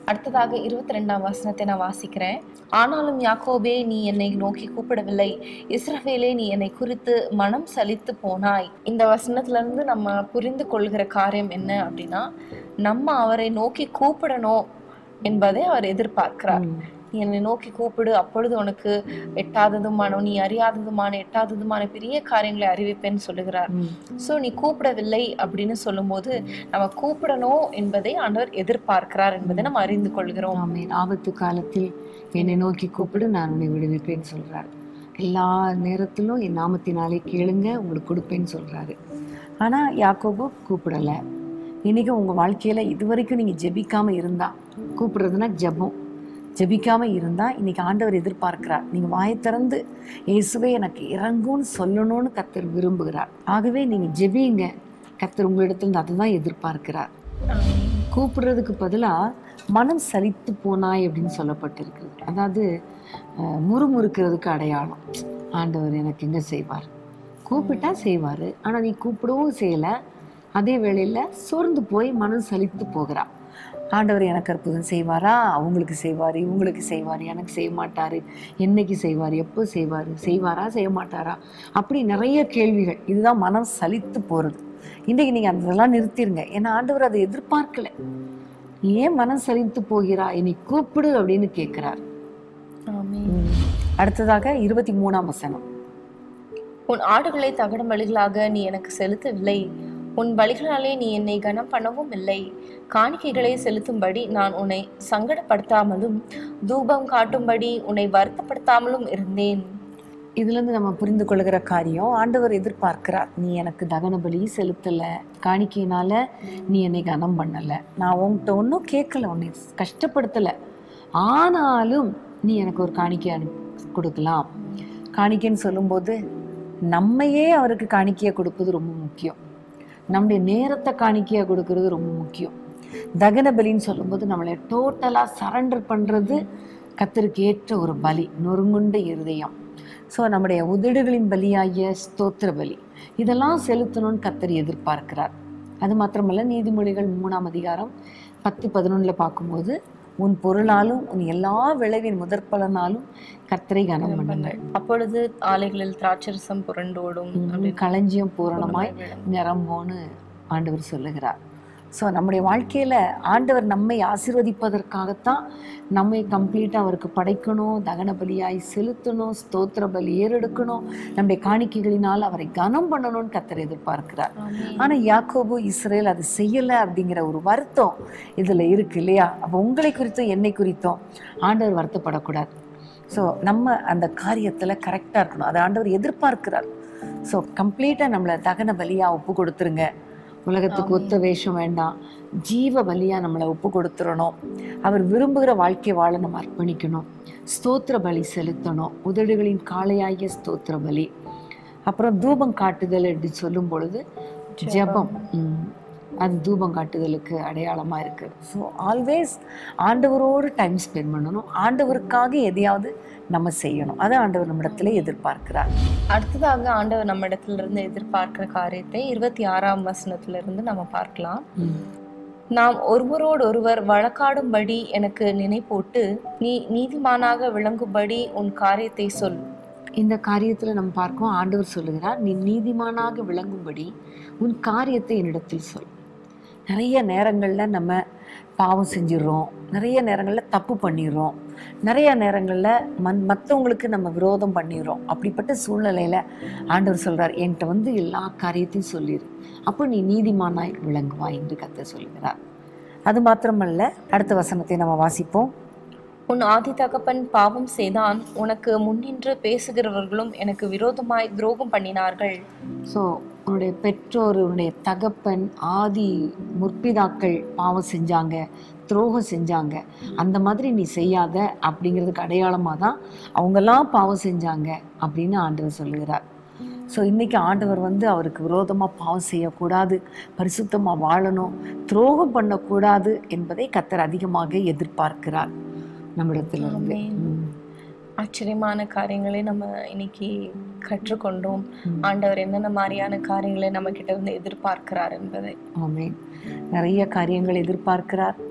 அடுத்ததாக இருபத்தி ரெண்டாம் வசனத்தை நான் வாசிக்கிறேன் ஆனாலும் யாக்கோபே நீ என்னை நோக்கி கூப்பிடவில்லை இஸ்ரவேலே நீ என்னை குறித்து மனம் சலித்து போனாய் இந்த வசனத்துல இருந்து நம்ம புரிந்து கொள்கிற காரியம் என்ன அப்படின்னா நம்ம அவரை நோக்கி கூப்பிடணும் என்பதை அவர் எதிர்பார்க்கிறார் நீ என்னை நோக்கி கூப்பிடு அப்பொழுது உனக்கு எட்டாததுமான நீ அறியாததுமான எட்டாததுமான பெரிய காரியங்களை அறிவிப்பேன்னு சொல்லுகிறார் சோ நீ கூப்பிடவில்லை அப்படின்னு சொல்லும்போது நம்ம கூப்பிடணும் என்பதை ஆண்டவர் எதிர்பார்க்கிறார் என்பதை நம்ம அறிந்து கொள்கிறோம் ஆமென் ஆபத்து காலத்தில் என்னை நோக்கி கூப்பிடு நான் உன்னை விடுவிப்பேன்னு சொல்றாரு எல்லா நேரத்திலும் என் நாமத்தினாலே கேளுங்க உங்களுக்கு கொடுப்பேன்னு சொல்றாரு ஆனா யாக்கோபு கூப்பிடல இன்னைக்கு உங்க வாழ்க்கையில இதுவரைக்கும் நீங்க ஜெபிக்காம இருந்தா கூப்பிடுறதுன்னா ஜெபம் ஜெபிக்காம இருந்தா இன்னைக்கு ஆண்டவர் எதிர்பார்க்கிறார் நீங்க வாயை திறந்து இயேசுவே எனக்கு இறங்கும்னு சொல்லணும்னு கத்தர் விரும்புகிறார் ஆகவே நீங்க ஜெபிங்க கத்தர் உங்களிடத்துல அதுதான் எதிர்பார்க்கிறார் கூப்பிடுறதுக்கு பதிலாக மனம் சலித்து போனாய் அப்படின்னு சொல்லப்பட்டிருக்கு அதாவது அஹ், முறுமுறுக்கிறதுக்கு அடையாளம் ஆண்டவர் எனக்கு எங்க செய்வார் கூப்பிட்டா செய்வார் ஆனால் நீ கூப்பிடவும் செய்யலை அதே வேளையில் சோர்ந்து போய் மனம் சலித்து போகிறா ஆண்டவர் எனக்கு அற்புதம் செய்வாரா அவங்களுக்கு செய்வார் இவங்களுக்கு செய்வார் எனக்கு செய்ய மாட்டார் என்னைக்கு செய்வார் எப்போ செய்வார் செய்வாரா செய்ய மாட்டாரா அப்படி நிறைய கேள்விகள் இதுதான் மனம் சலித்து போகிறது இன்றைக்கி நீங்கள் அதெல்லாம் நிறுத்திடுங்க ஏன்னா ஆண்டவர் அதை எதிர்பார்க்கல நீ ஏன் மனம் சலித்து போகிறா என்னை கூப்பிடு அப்படின்னு கேட்குறார் ஆமென். அடுத்ததாக இருபத்தி மூணாம் வசனம் உன் ஆடுகளை தகடும் பலிகளாக நீ எனக்கு செலுத்தவில்லை உன் பலிகளாலே நீ என்னை கனம் பண்ணவும் இல்லை காணிக்கைகளை செலுத்தும்படி நான் உன்னை சங்கடப்படுத்தாமலும் தூபம் காட்டும்படி உன்னை வருத்தப்படுத்தாமலும் இருந்தேன் இதுலேருந்து நம்ம புரிந்து கொள்கிற காரியம் ஆண்டவர் எதிர்பார்க்கிறார் நீ எனக்கு தகன பலி செலுத்தலை காணிக்கையினால நீ என்னை கனம் பண்ணலை நான் உன்கிட்ட ஒன்றும் கேட்கல உன்னை கஷ்டப்படுத்தலை ஆனாலும் நீ எனக்கு ஒரு காணிக்கை அனு கொடுக்கலாம் காணிக்கைன்னு சொல்லும்போது நம்மையே அவருக்கு காணிக்கையை கொடுப்பது ரொம்ப முக்கியம் நம்முடைய நேரத்தை காணிக்கையாக கொடுக்கறது ரொம்ப முக்கியம் தகன பலின்னு சொல்லும்போது நம்மளை டோட்டலாக சரண்டர் பண்ணுறது கத்தருக்கு ஏற்ற ஒரு பலி நொறுங்குண்ட இருதயம் ஸோ நம்முடைய உதடுகளின் பலியாகிய ஸ்தோத்திர பலி இதெல்லாம் செலுத்தணும்னு கத்தர் எதிர்பார்க்கிறார் அது மாத்திரமல்ல நீதிமொழிகள் மூணாம் அதிகாரம் பத்து பதினொன்றில் பார்க்கும்போது உன் பொருளாலும் உன் எல்லா விளைவின் முதற் பலனாலும் கர்த்தரை கனம் பண்ணுங்கள் அப்பொழுது ஆலைகளில் திராட்சரசம் புரண்டோடும் உன் களஞ்சியம் பூரணமாய் நிரம்போன்னு ஆண்டவர் சொல்லுகிறார் ஸோ நம்முடைய வாழ்க்கையில் ஆண்டவர் நம்மை ஆசீர்வதிப்பதற்காகத்தான் நம்மை கம்ப்ளீட்டாக அவருக்கு படைக்கணும் தகன பலியாய் செலுத்தணும் ஸ்தோத்திர பலி ஏறெடுக்கணும் நம்முடைய காணிக்கைகளினால் அவரை கனம் பண்ணணும்னு கத்தர் எதிர்பார்க்கிறார் ஆனால் யாக்கோபு இஸ்ரேல் அது செய்யலை அப்படிங்கிற ஒரு வருத்தம் இதில் இருக்கு இல்லையா அப்போ உங்களை குறித்தும் என்னை குறித்தும் ஆண்டவர் வருத்தப்படக்கூடாது ஸோ நம்ம அந்த காரியத்தில் கரெக்டாக இருக்கணும் அதை ஆண்டவர் எதிர்பார்க்கிறார் ஸோ கம்ப்ளீட்டாக நம்மளை தகன பலியாக ஒப்பு கொடுத்துருங்க உலகத்துக்கு ஒத்த வேஷம் வேண்டாம் ஜீவ பலியாக நம்மளை ஒப்பு கொடுத்துடணும் அவர் விரும்புகிற வாழ்க்கை வாழ நம்ம அர்ப்பணிக்கணும் ஸ்தோத்திர பலி செலுத்தணும் உதடுகளின் காளையாகிய ஸ்தோத்திர பலி அப்புறம் தூபம் காட்டுதல் என்று சொல்லும் பொழுது ஜெபம் ம். அது தூபம் காட்டுதலுக்கு அடையாளமாக இருக்குது ஸோ ஆல்வேஸ் ஆண்டவரோடு டைம் ஸ்பெண்ட் பண்ணணும் ஆண்டவருக்காக எதையாவது நம்ம செய்யணும் அதை ஆண்டவர் நம்மிடத்துல எதிர்பார்க்கிறார் அடுத்ததாக ஆண்டவர் நம்ம இடத்துல இருந்து எதிர்பார்க்கிற காரியத்தை இருபத்தி ஆறாம் வசனத்துல இருந்து நம்ம பார்க்கலாம் நாம் ஒருவரோடு ஒருவர் வழக்காடும்படி எனக்கு நினைப்போட்டு நீ நீதிமானாக விளங்கும்படி உன் காரியத்தை சொல் இந்த காரியத்தில் நம்ம பார்க்கோம் ஆண்டவர் சொல்லுகிறார் நீ நீதிமானாக விளங்கும்படி உன் காரியத்தை என்னிடத்தில் சொல் நிறைய நேரங்களில் நம்ம பாவம் செஞ்சிடுறோம் நிறைய நேரங்களில் தப்பு பண்ணிடுறோம் நிறைய நேரங்களில் மன் மற்றவங்களுக்கு நம்ம விரோதம் பண்ணிடுறோம் அப்படிப்பட்ட சூழ்நிலையில் ஆண்டவர் சொல்கிறார் என்கிட்ட வந்து எல்லா காரியத்தையும் சொல்லிடு அப்போ நீ நீதிமானாய் விளங்குவாய் என்று கத்த சொல்கிறார் அது மாத்திரமல்ல அடுத்த வசனத்தை நம்ம வாசிப்போம் உன் ஆதி தகப்பன் பாவம் செய்தான் உனக்கு முன்னின்று பேசுகிறவர்களும் எனக்கு விரோதமாய் துரோகம் பண்ணினார்கள் ஸோ உன்னுடைய பெற்றோர் உன்னுடைய தகப்பன் ஆதி முற்பிதாக்கள் பாவம் செஞ்சாங்க துரோகம் செஞ்சாங்க அந்த மாதிரி நீ செய்யாத அப்படிங்கிறதுக்கு அடையாளமாக தான் அவங்கெல்லாம் பாவம் செஞ்சாங்க அப்படின்னு ஆண்டவர் சொல்லுகிறார் ஸோ இன்னைக்கு ஆண்டவர் வந்து அவருக்கு விரோதமாக பாவம் செய்யக்கூடாது பரிசுத்தமாக வாழணும் துரோகம் பண்ணக்கூடாது என்பதை கத்தர் அதிகமாக எதிர்பார்க்கிறார் நம்மிடத்திலிருந்து ஆமென். ம். ஆச்சரியமான காரியங்களை நம்ம இன்னைக்கு கற்றுக்கொண்டோம் ம். ஆண்டவர் என்னென்ன மாதிரியான காரியங்களை நம்ம கிட்ட இருந்து எதிர்பார்க்கிறார் என்பதை ஆமென் நிறைய காரியங்கள் எதிர்பார்க்கிறார்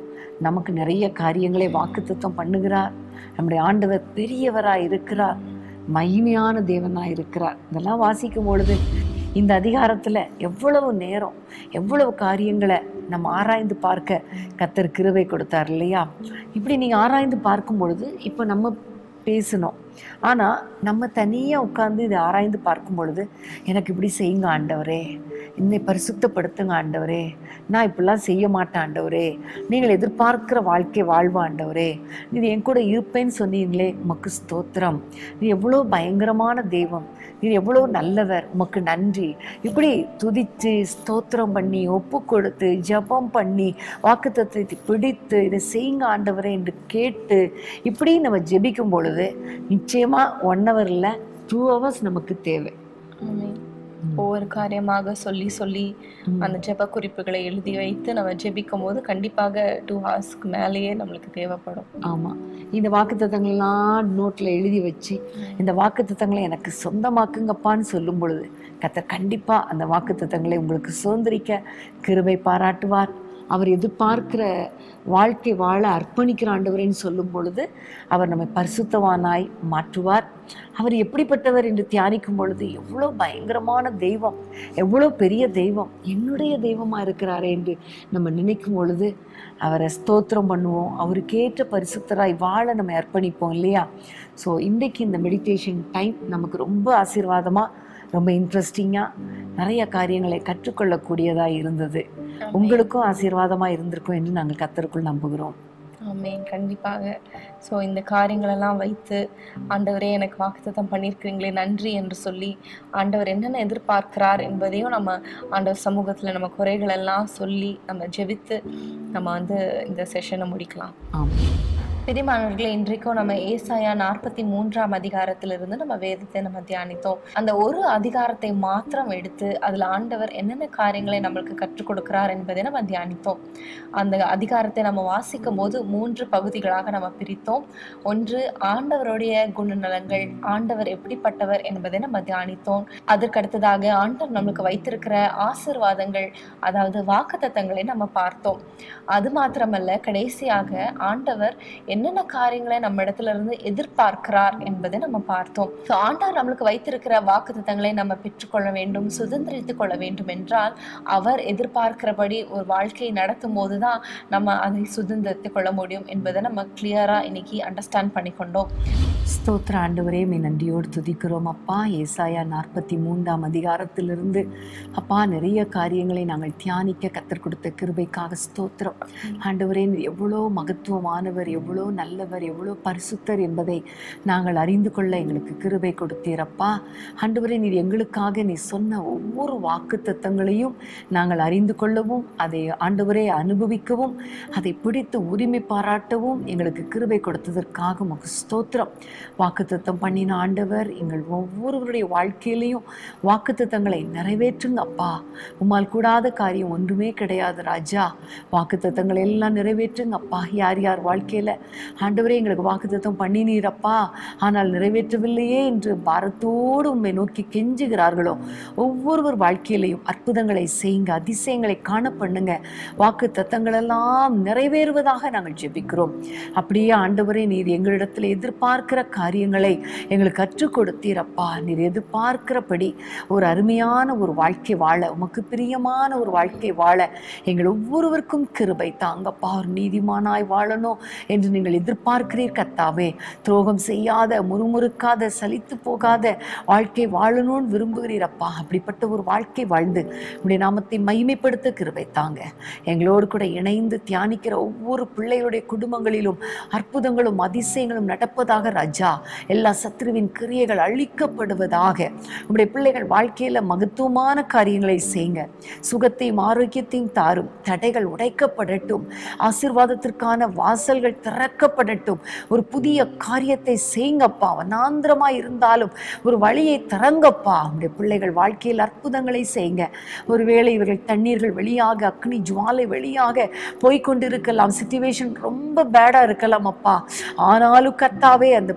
நமக்கு நிறைய காரியங்களை வாக்குத்தத்தம் பண்ணுகிறார் நம்முடைய ஆண்டவர் பெரியவராய் இருக்கிறார் மகிமையான தேவனாய் இருக்கிறார் இதெல்லாம் வாசிக்கும் பொழுது இந்த அதிகாரத்துல எவ்வளவு நேரம் எவ்வளவு காரியங்களை நம்ம ஆராய்ந்து பார்க்க கத்தர் கிருபை கொடுத்தார் இல்லையா இப்படி நீங்க ஆராய்ந்து பார்க்கும் பொழுது இப்போ நம்ம பேசணும் ஆனால் நம்ம தனியாக உட்கார்ந்து இதை ஆராய்ந்து பார்க்கும் பொழுது எனக்கு இப்படி செய்யுங்க ஆண்டவரே என்னை பரிசுத்தப்படுத்துங்க ஆண்டவரே நான் இப்படிலாம் செய்ய மாட்டேன் ஆண்டவரே நீங்கள் எதிர்பார்க்கிற வாழ்க்கை வாழ்வா ஆண்டவரே நீ என் கூட இருப்பேன்னு சொன்னீங்களே உமக்கு ஸ்தோத்திரம் நீ எவ்வளோ பயங்கரமான தெய்வம் நீ எவ்வளோ நல்லவர் உமக்கு நன்றி இப்படி துதித்து ஸ்தோத்திரம் பண்ணி ஒப்பு கொடுத்து ஜெபம் பண்ணி வாக்குத்தத்தத்தை பிடித்து இதை செய்யுங்க ஆண்டவரே என்று கேட்டு இப்படி நம்ம ஜெபிக்கும் பொழுது நிச்சயமாக ஒன் ஹவரில் டூ ஹவர்ஸ் நமக்கு தேவை ஆமென். ஒவ்வொரு காரியமாக சொல்லி சொல்லி அந்த ஜெப குறிப்புகளை எழுதி வைத்து நம்ம ஜெபிக்கும் போது கண்டிப்பாக டூ ஹவர்ஸ்க்கு மேலேயே நம்மளுக்கு தேவைப்படும் ஆமாம் இந்த வாக்குத்தத்தங்கள்லாம் நோட்டில் எழுதி வச்சு இந்த வாக்குத்தத்தங்களை எனக்கு சொந்தமாக்குங்கப்பான்னு சொல்லும் பொழுது கர்த்தர் கண்டிப்பாக அந்த வாக்குத்தத்தங்களை உங்களுக்கு சுதந்திரிக்க கிருபை பாராட்டுவார் அவர் எதிர்பார்க்கிற வாழ்க்கை வாழ அர்ப்பணிக்கிற ஆண்டவரேன்னு சொல்லும் பொழுது அவர் நம்மை பரிசுத்தவானாய் மாற்றுவார் அவர் எப்படிப்பட்டவர் என்று தியானிக்கும் பொழுது எவ்வளோ பயங்கரமான தெய்வம் எவ்வளோ பெரிய தெய்வம் என்னுடைய தெய்வமாக இருக்கிறாரே என்று நம்ம நினைக்கும் பொழுது அவரை ஸ்தோத்திரம் பண்ணுவோம் அவருக்கேற்ற பரிசுத்தராய் வாழ நம்ம அர்ப்பணிப்போம் இல்லையா ஸோ இன்றைக்கு இந்த மெடிடேஷன் டைம் நமக்கு ரொம்ப ஆசீர்வாதமாக ரொம்ப இன்ட்ரெஸ்டிங்காக நிறைய காரியங்களை கற்றுக்கொள்ளக்கூடியதாக இருந்தது உங்களுக்கும் ஆசீர்வாதமாக இருந்திருக்கும் என்று நாங்கள் கத்தருக்குள் நம்புகிறோம் ஆமென் கண்டிப்பாக ஸோ இந்த காரியங்களெல்லாம் வைத்து ஆண்டவரே எனக்கு வாக்குத்தத்தம் பண்ணியிருக்கிறீங்களே நன்றி என்று சொல்லி ஆண்டவர் என்னென்ன எதிர்பார்க்கிறார் என்பதையும் நம்ம ஆண்டவர் சமூகத்தில் நம்ம குறைகள் எல்லாம் சொல்லி நம்ம ஜெபித்து நம்ம வந்து இந்த செஷனை முடிக்கலாம் ஆமாம் பிரிமானவர்களே இன்றைக்கும் நம்ம ஏசாயா நாற்பத்தி மூன்றாம் அதிகாரத்திலிருந்து நம்ம வேதத்தை நம்ம தியானித்தோம் அந்த ஒரு அதிகாரத்தை மாத்திரம் எடுத்து அதுல ஆண்டவர் என்னென்ன காரியங்களை நம்மளுக்கு கற்றுக் கொடுக்கிறார் என்பதை நம்ம தியானித்தோம் அந்த அதிகாரத்தை நம்ம வாசிக்கும் போது மூன்று பகுதிகளாக நம்ம பிரித்தோம் ஒன்று ஆண்டவருடைய குணநலங்கள் ஆண்டவர் எப்படிப்பட்டவர் என்பதை நம்ம தியானித்தோம் அதற்கடுத்ததாக ஆண்டவர் நம்மளுக்கு வைத்திருக்கிற ஆசிர்வாதங்கள் அதாவது வாக்குத்தத்தங்களை நம்ம பார்த்தோம் அது மாத்திரமல்ல கடைசியாக ஆண்டவர் என்னென்ன காரியங்களை நம்ம இடத்துல இருந்து எதிர்பார்க்கிறார் என்பதை நம்ம பார்த்தோம் ஸோ ஆண்டவர் நம்மளுக்கு வைத்திருக்கிற வாக்குத்தத்தங்களை நம்ம பெற்றுக்கொள்ள வேண்டும் சுதந்திரித்துக் கொள்ள வேண்டும் என்றால் அவர் எதிர்பார்க்கிறபடி ஒரு வாழ்க்கையை நடத்தும் போதுதான் நம்ம அதை சுதந்திரித்துக் கொள்ள முடியும் என்பதை நம்ம கிளியரா இன்னைக்கு அண்டர்ஸ்டாண்ட் பண்ணிக்கொண்டோம் ஸ்தோத்திர ஆண்டவரே மே நன்றியோடு துதிக்கிறோம் அப்பா ஏசாயா நாற்பத்தி மூன்றாம் அதிகாரத்திலிருந்து அப்பா நிறைய காரியங்களை நாங்கள் தியானிக்க கத்தர் கொடுத்த கிருபைக்காக ஸ்தோத்திரம் ஆண்டவரே நீர் எவ்வளோ மகத்துவமானவர் எவ்வளோ நல்லவர் எவ்வளோ பரிசுத்தர் என்பதை நாங்கள் அறிந்து கொள்ள எங்களுக்கு கிருபை கொடுத்தீரப்பா ஆண்டவரே நீர் எங்களுக்காக நீ சொன்ன ஒவ்வொரு வாக்கு தத்தங்களையும் நாங்கள் அறிந்து கொள்ளவும் அதை ஆண்டவரே அனுபவிக்கவும் அதை பிடித்து உரிமை பாராட்டவும் எங்களுக்கு கிருபை கொடுத்ததற்காக உமக்கு ஸ்தோத்திரம் வாக்குத்தத்தம் பண்ணின ஆண்டவர் எங்கள் ஒவ்வொருவருடைய வாழ்க்கையிலையும் வாக்குத்தத்தங்களை நிறைவேற்றுங்க அப்பா உம்மால் கூடாத காரியம் ஒன்றுமே கிடையாது ராஜா வாக்குத்தத்தங்களை எல்லாம் நிறைவேற்றுங்க அப்பா யார் யார் வாழ்க்கையில் ஆண்டவரே எங்களுக்கு வாக்குத்தத்தம் பண்ணினீரப்பா ஆனால் நிறைவேற்றவில்லையே என்று பாரத்தோடு உண்மை நோக்கி கெஞ்சுகிறார்களோ ஒவ்வொருவர் வாழ்க்கையிலையும் அற்புதங்களை செய்யுங்க அதிசயங்களை காண பண்ணுங்க வாக்கு தத்தங்களெல்லாம் நிறைவேறுவதாக நாங்கள் ஜெபிக்கிறோம் அப்படியே ஆண்டவரே நீர் எங்களிடத்தில் எதிர்பார்க்கிற காரியங்களை எங்களுக்கு கற்றுக் கொடுத்தீரப்பா நீர் எதிர்பார்க்கிறபடி ஒரு அருமையான ஒரு வாழ்க்கை வாழ உமக்கு பிரியமான ஒரு வாழ்க்கை வாழ எங்கள் ஒவ்வொருவருக்கும் கிருபை தாங்கப்பா ஒரு நீதிமானாய் வாழணும் என்று நீங்கள் எதிர்பார்க்கிறீர் கத்தாவே துரோகம் செய்யாத முறுமுறுக்காத சலித்து போகாத வாழ்க்கை வாழணும்னு விரும்புகிறீரப்பா அப்படிப்பட்ட ஒரு வாழ்க்கை வாழ்ந்து உடைய நாமத்தை மகிமைப்படுத்த கிருபை தாங்க எங்களோடு கூட இணைந்து தியானிக்கிற ஒவ்வொரு பிள்ளைகளுடைய குடும்பங்களிலும் அற்புதங்களும் அதிசயங்களும் நடப்பதாக ராஜா எல்லா சத்ருவின் கிரியைகள் அழிக்கப்படுவதாக உடைய பிள்ளைகள் வாழ்க்கையில மகத்துவமான காரியங்களை செய்யுங்க சுகத்தையும் ஆரோக்கியத்தையும் தாரும் தடைகள் உடைக்கப்படட்டும் ஆசீர்வாதத்திற்கான வாசல்கள் திறக்கப்படட்டும் ஒரு புதிய காரியத்தை செய்யுங்கப்பா வனாந்திரமாய் இருந்தாலும் ஒரு வழியை திறங்கப்பா உடைய பிள்ளைகள் வாழ்க்கையில் அற்புதங்களை செய்யுங்க ஒருவேளை இவர்கள் தண்ணீர்கள் வெளியாக அக்னி ஜுவாலை வெளியாக போய்க்கொண்டிருக்கலாம் சுச்சுவேஷன் ரொம்ப பேடா இருக்கலாம் அப்பா ஆனாலும் கர்த்தாவே அந்த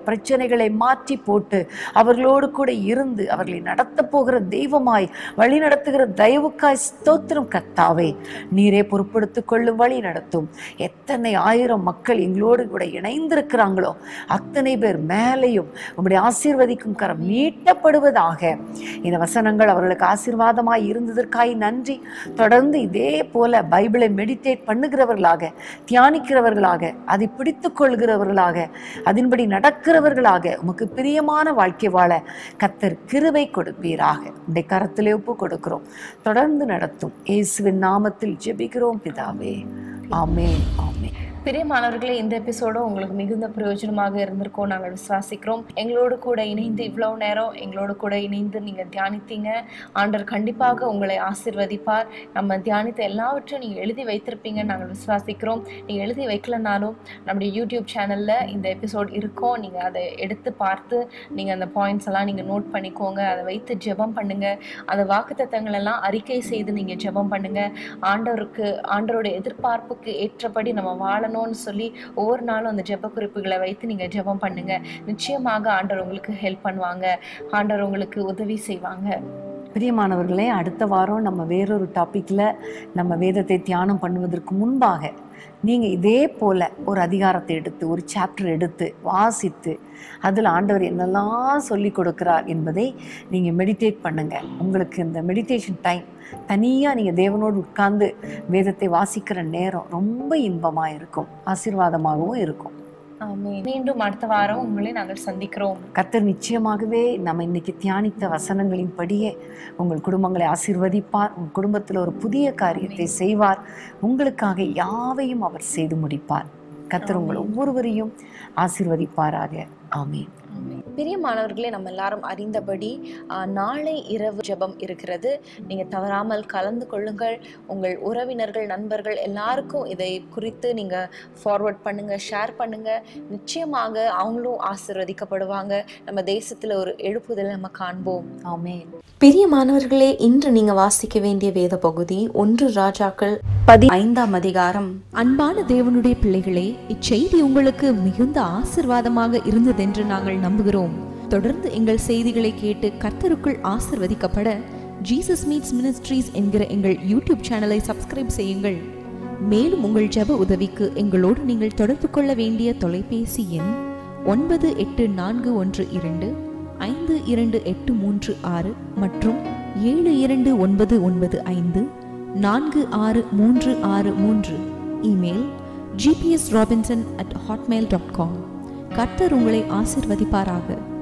பிரச்சனைகளை மாற்றி போட்டு அவர்களோடு கூட இருந்து அவர்களை நடத்த போகிற தெய்வமாய் வழி நடத்துகிற தயவுக்காய் ஸ்தோத்திரம் கத்தாவே நீரே பொறுப்படுத்திக் கொள்ளும் வழி நடத்தும் எத்தனை ஆயிரம் மக்கள் எங்களோடு கூட இணைந்திருக்கிறாங்களோ அத்தனை பேர் மேலேயும் உம்முடைய ஆசீர்வதிக்கும் கரம் நீட்டப்படுவதாக இந்த வசனங்கள் அவர்களுக்கு ஆசீர்வாதமாய் இருந்ததற்காய் நன்றி தொடர்ந்து இதே போல பைபிளை மெடிடேட் பண்ணுகிறவர்களாக தியானிக்கிறவர்களாக அதை பிடித்துக் கொள்கிறவர்களாக அதன்படி நடக்கிறவர்களாக உமக்கு பிரியமான வாழ்க்கை வாழ கத்தர் கிருபை கொடுப்பீராக உடைய கரத்திலே ஒப்பு கொடுக்கிறோம் தொடர்ந்து நடத்தும் இயேசுவின் நாமத்தில் ஜெபிக்கிறோம் பிதாவே ஆமென் ஆமென் பிரியமானவர்களே இந்த எபிசோடு உங்களுக்கு மிகுந்த பிரயோஜனமாக இருந்திருக்கும் நாங்கள் விசுவாசிக்கிறோம் எங்களோடு கூட இணைந்து இவ்வளவு நேரம் எங்களோடு கூட இணைந்து நீங்கள் தியானித்தீங்க ஆண்டவர் கண்டிப்பாக உங்களை ஆசிர்வதிப்பார் நம்ம தியானித்த எல்லாவற்றையும் நீங்கள் எழுதி வைத்திருப்பீங்கன்னு நாங்கள் விசுவாசிக்கிறோம் நீங்கள் எழுதி வைக்கலனாலும் நம்முடைய யூடியூப் சேனலில் இந்த எபிசோட் இருக்கும் நீங்கள் அதை எடுத்து பார்த்து நீங்கள் அந்த பாயிண்ட்ஸ் எல்லாம் நீங்கள் நோட் பண்ணிக்கோங்க அதை வைத்து ஜெபம் பண்ணுங்க அந்த வாக்குத்தத்தங்கள் எல்லாம் அறிக்கை செய்து நீங்கள் ஜெபம் பண்ணுங்க ஆண்டவருக்கு ஆண்டவருடைய எதிர்பார்ப்புக்கு ஏற்றபடி நம்ம வாழணும்னு சொல்லி ஒவ்வொரு நாளும் அந்த ஜெப குறிப்புகளை வைத்து நீங்கள் ஜெபம் பண்ணுங்க நிச்சயமாக ஆண்டவர் உங்களுக்கு ஹெல்ப் பண்ணுவாங்க ஆண்டவர் உங்களுக்கு உதவி செய்வாங்க பிரியமானவர்களே அடுத்த வாரம் நம்ம வேறொரு டாப்பிக்கில் நம்ம வேதத்தை தியானம் பண்ணுவதற்கு முன்பாக நீங்கள் இதே போல் ஒரு அதிகாரத்தை எடுத்து ஒரு சாப்டர் எடுத்து வாசித்து அதில் ஆண்டவர் என்னெல்லாம் சொல்லி கொடுக்கிறார் என்பதை நீங்கள் மெடிடேட் பண்ணுங்கள் உங்களுக்கு இந்த மெடிடேஷன் டைம் தனியாக நீங்கள் தேவனோடு உட்கார்ந்து வேதத்தை வாசிக்கிற நேரம் ரொம்ப இன்பமாக இருக்கும் ஆசீர்வாதமாகவும் இருக்கும் ஆமென். மீண்டும் அடுத்த வாரம் உங்களை நாங்கள் சந்திக்கிறோம் கர்த்தர் நிச்சயமாகவே நம்ம இன்னைக்கு தியானித்த வசனங்களின் படியே உங்கள் குடும்பங்களை ஆசீர்வதிப்பார் உங்கள் குடும்பத்தில் ஒரு புதிய காரியத்தை செய்வார் உங்களுக்காக யாவையும் அவர் செய்து முடிப்பார் கர்த்தர் உங்கள் ஒவ்வொருவரையும் ஆசீர்வதிப்பாராக ஆமென் பிரியமானவர்களே நம்ம எல்லாரும் அறிந்தபடி ஆ, நாளை இரவு ஜெபம் இருக்கிறது நீங்க தவறாமல் கலந்து கொள்ளுங்கள் உங்கள் உறவினர்கள் நண்பர்கள் எல்லாருக்கும் இதை குறித்து நீங்க ஃபார்வர்ட் பண்ணுங்க ஷேர் பண்ணுங்க நிச்சயமாக அவங்களும் ஆசீர்வதிக்கப்படுவாங்க நம்ம தேசத்துல ஒரு எழுப்புதலை நம்ம காண்போம் ஆமென் பிரியமானவர்களே இன்று நீங்க வாசிக்க வேண்டிய வேத பகுதி ஒன்று ராஜாக்கள் பதி ஐந்தாம் அதிகாரம் அன்பான தேவனுடைய பிள்ளைகளே இச்செய்தி உங்களுக்கு மிகுந்த ஆசிர்வாதமாக இருந்ததென்று நாங்கள் நம்புகிறோம் தொடர்ந்து எங்கள் செய்திகளை கேட்டு கர்த்தருக்குள் ஆசிர்வதிக்கப்பட ஜீசஸ் மீட்ஸ் மினிஸ்ட்ரீஸ் என்கிற எங்கள் யூடியூப் சேனலை சப்ஸ்கிரைப் செய்யுங்கள் மேலும் உங்கள் ஜெப உதவிக்கு எங்களோடு நீங்கள் தொடர்பு கொள்ள வேண்டிய தொலைபேசி எண் ஒன்பது எட்டு நான்கு ஒன்று இரண்டு ஐந்து இரண்டு எட்டு மூன்று ஆறு மற்றும் ஏழு இரண்டு ஒன்பது ஒன்பது ஐந்து நான்கு ஆறு மூன்று ஆறு மூன்று email GPS Robinson at Hotmail dot com கர்த்தர் உங்களை ஆசிர்வதிப்பாராக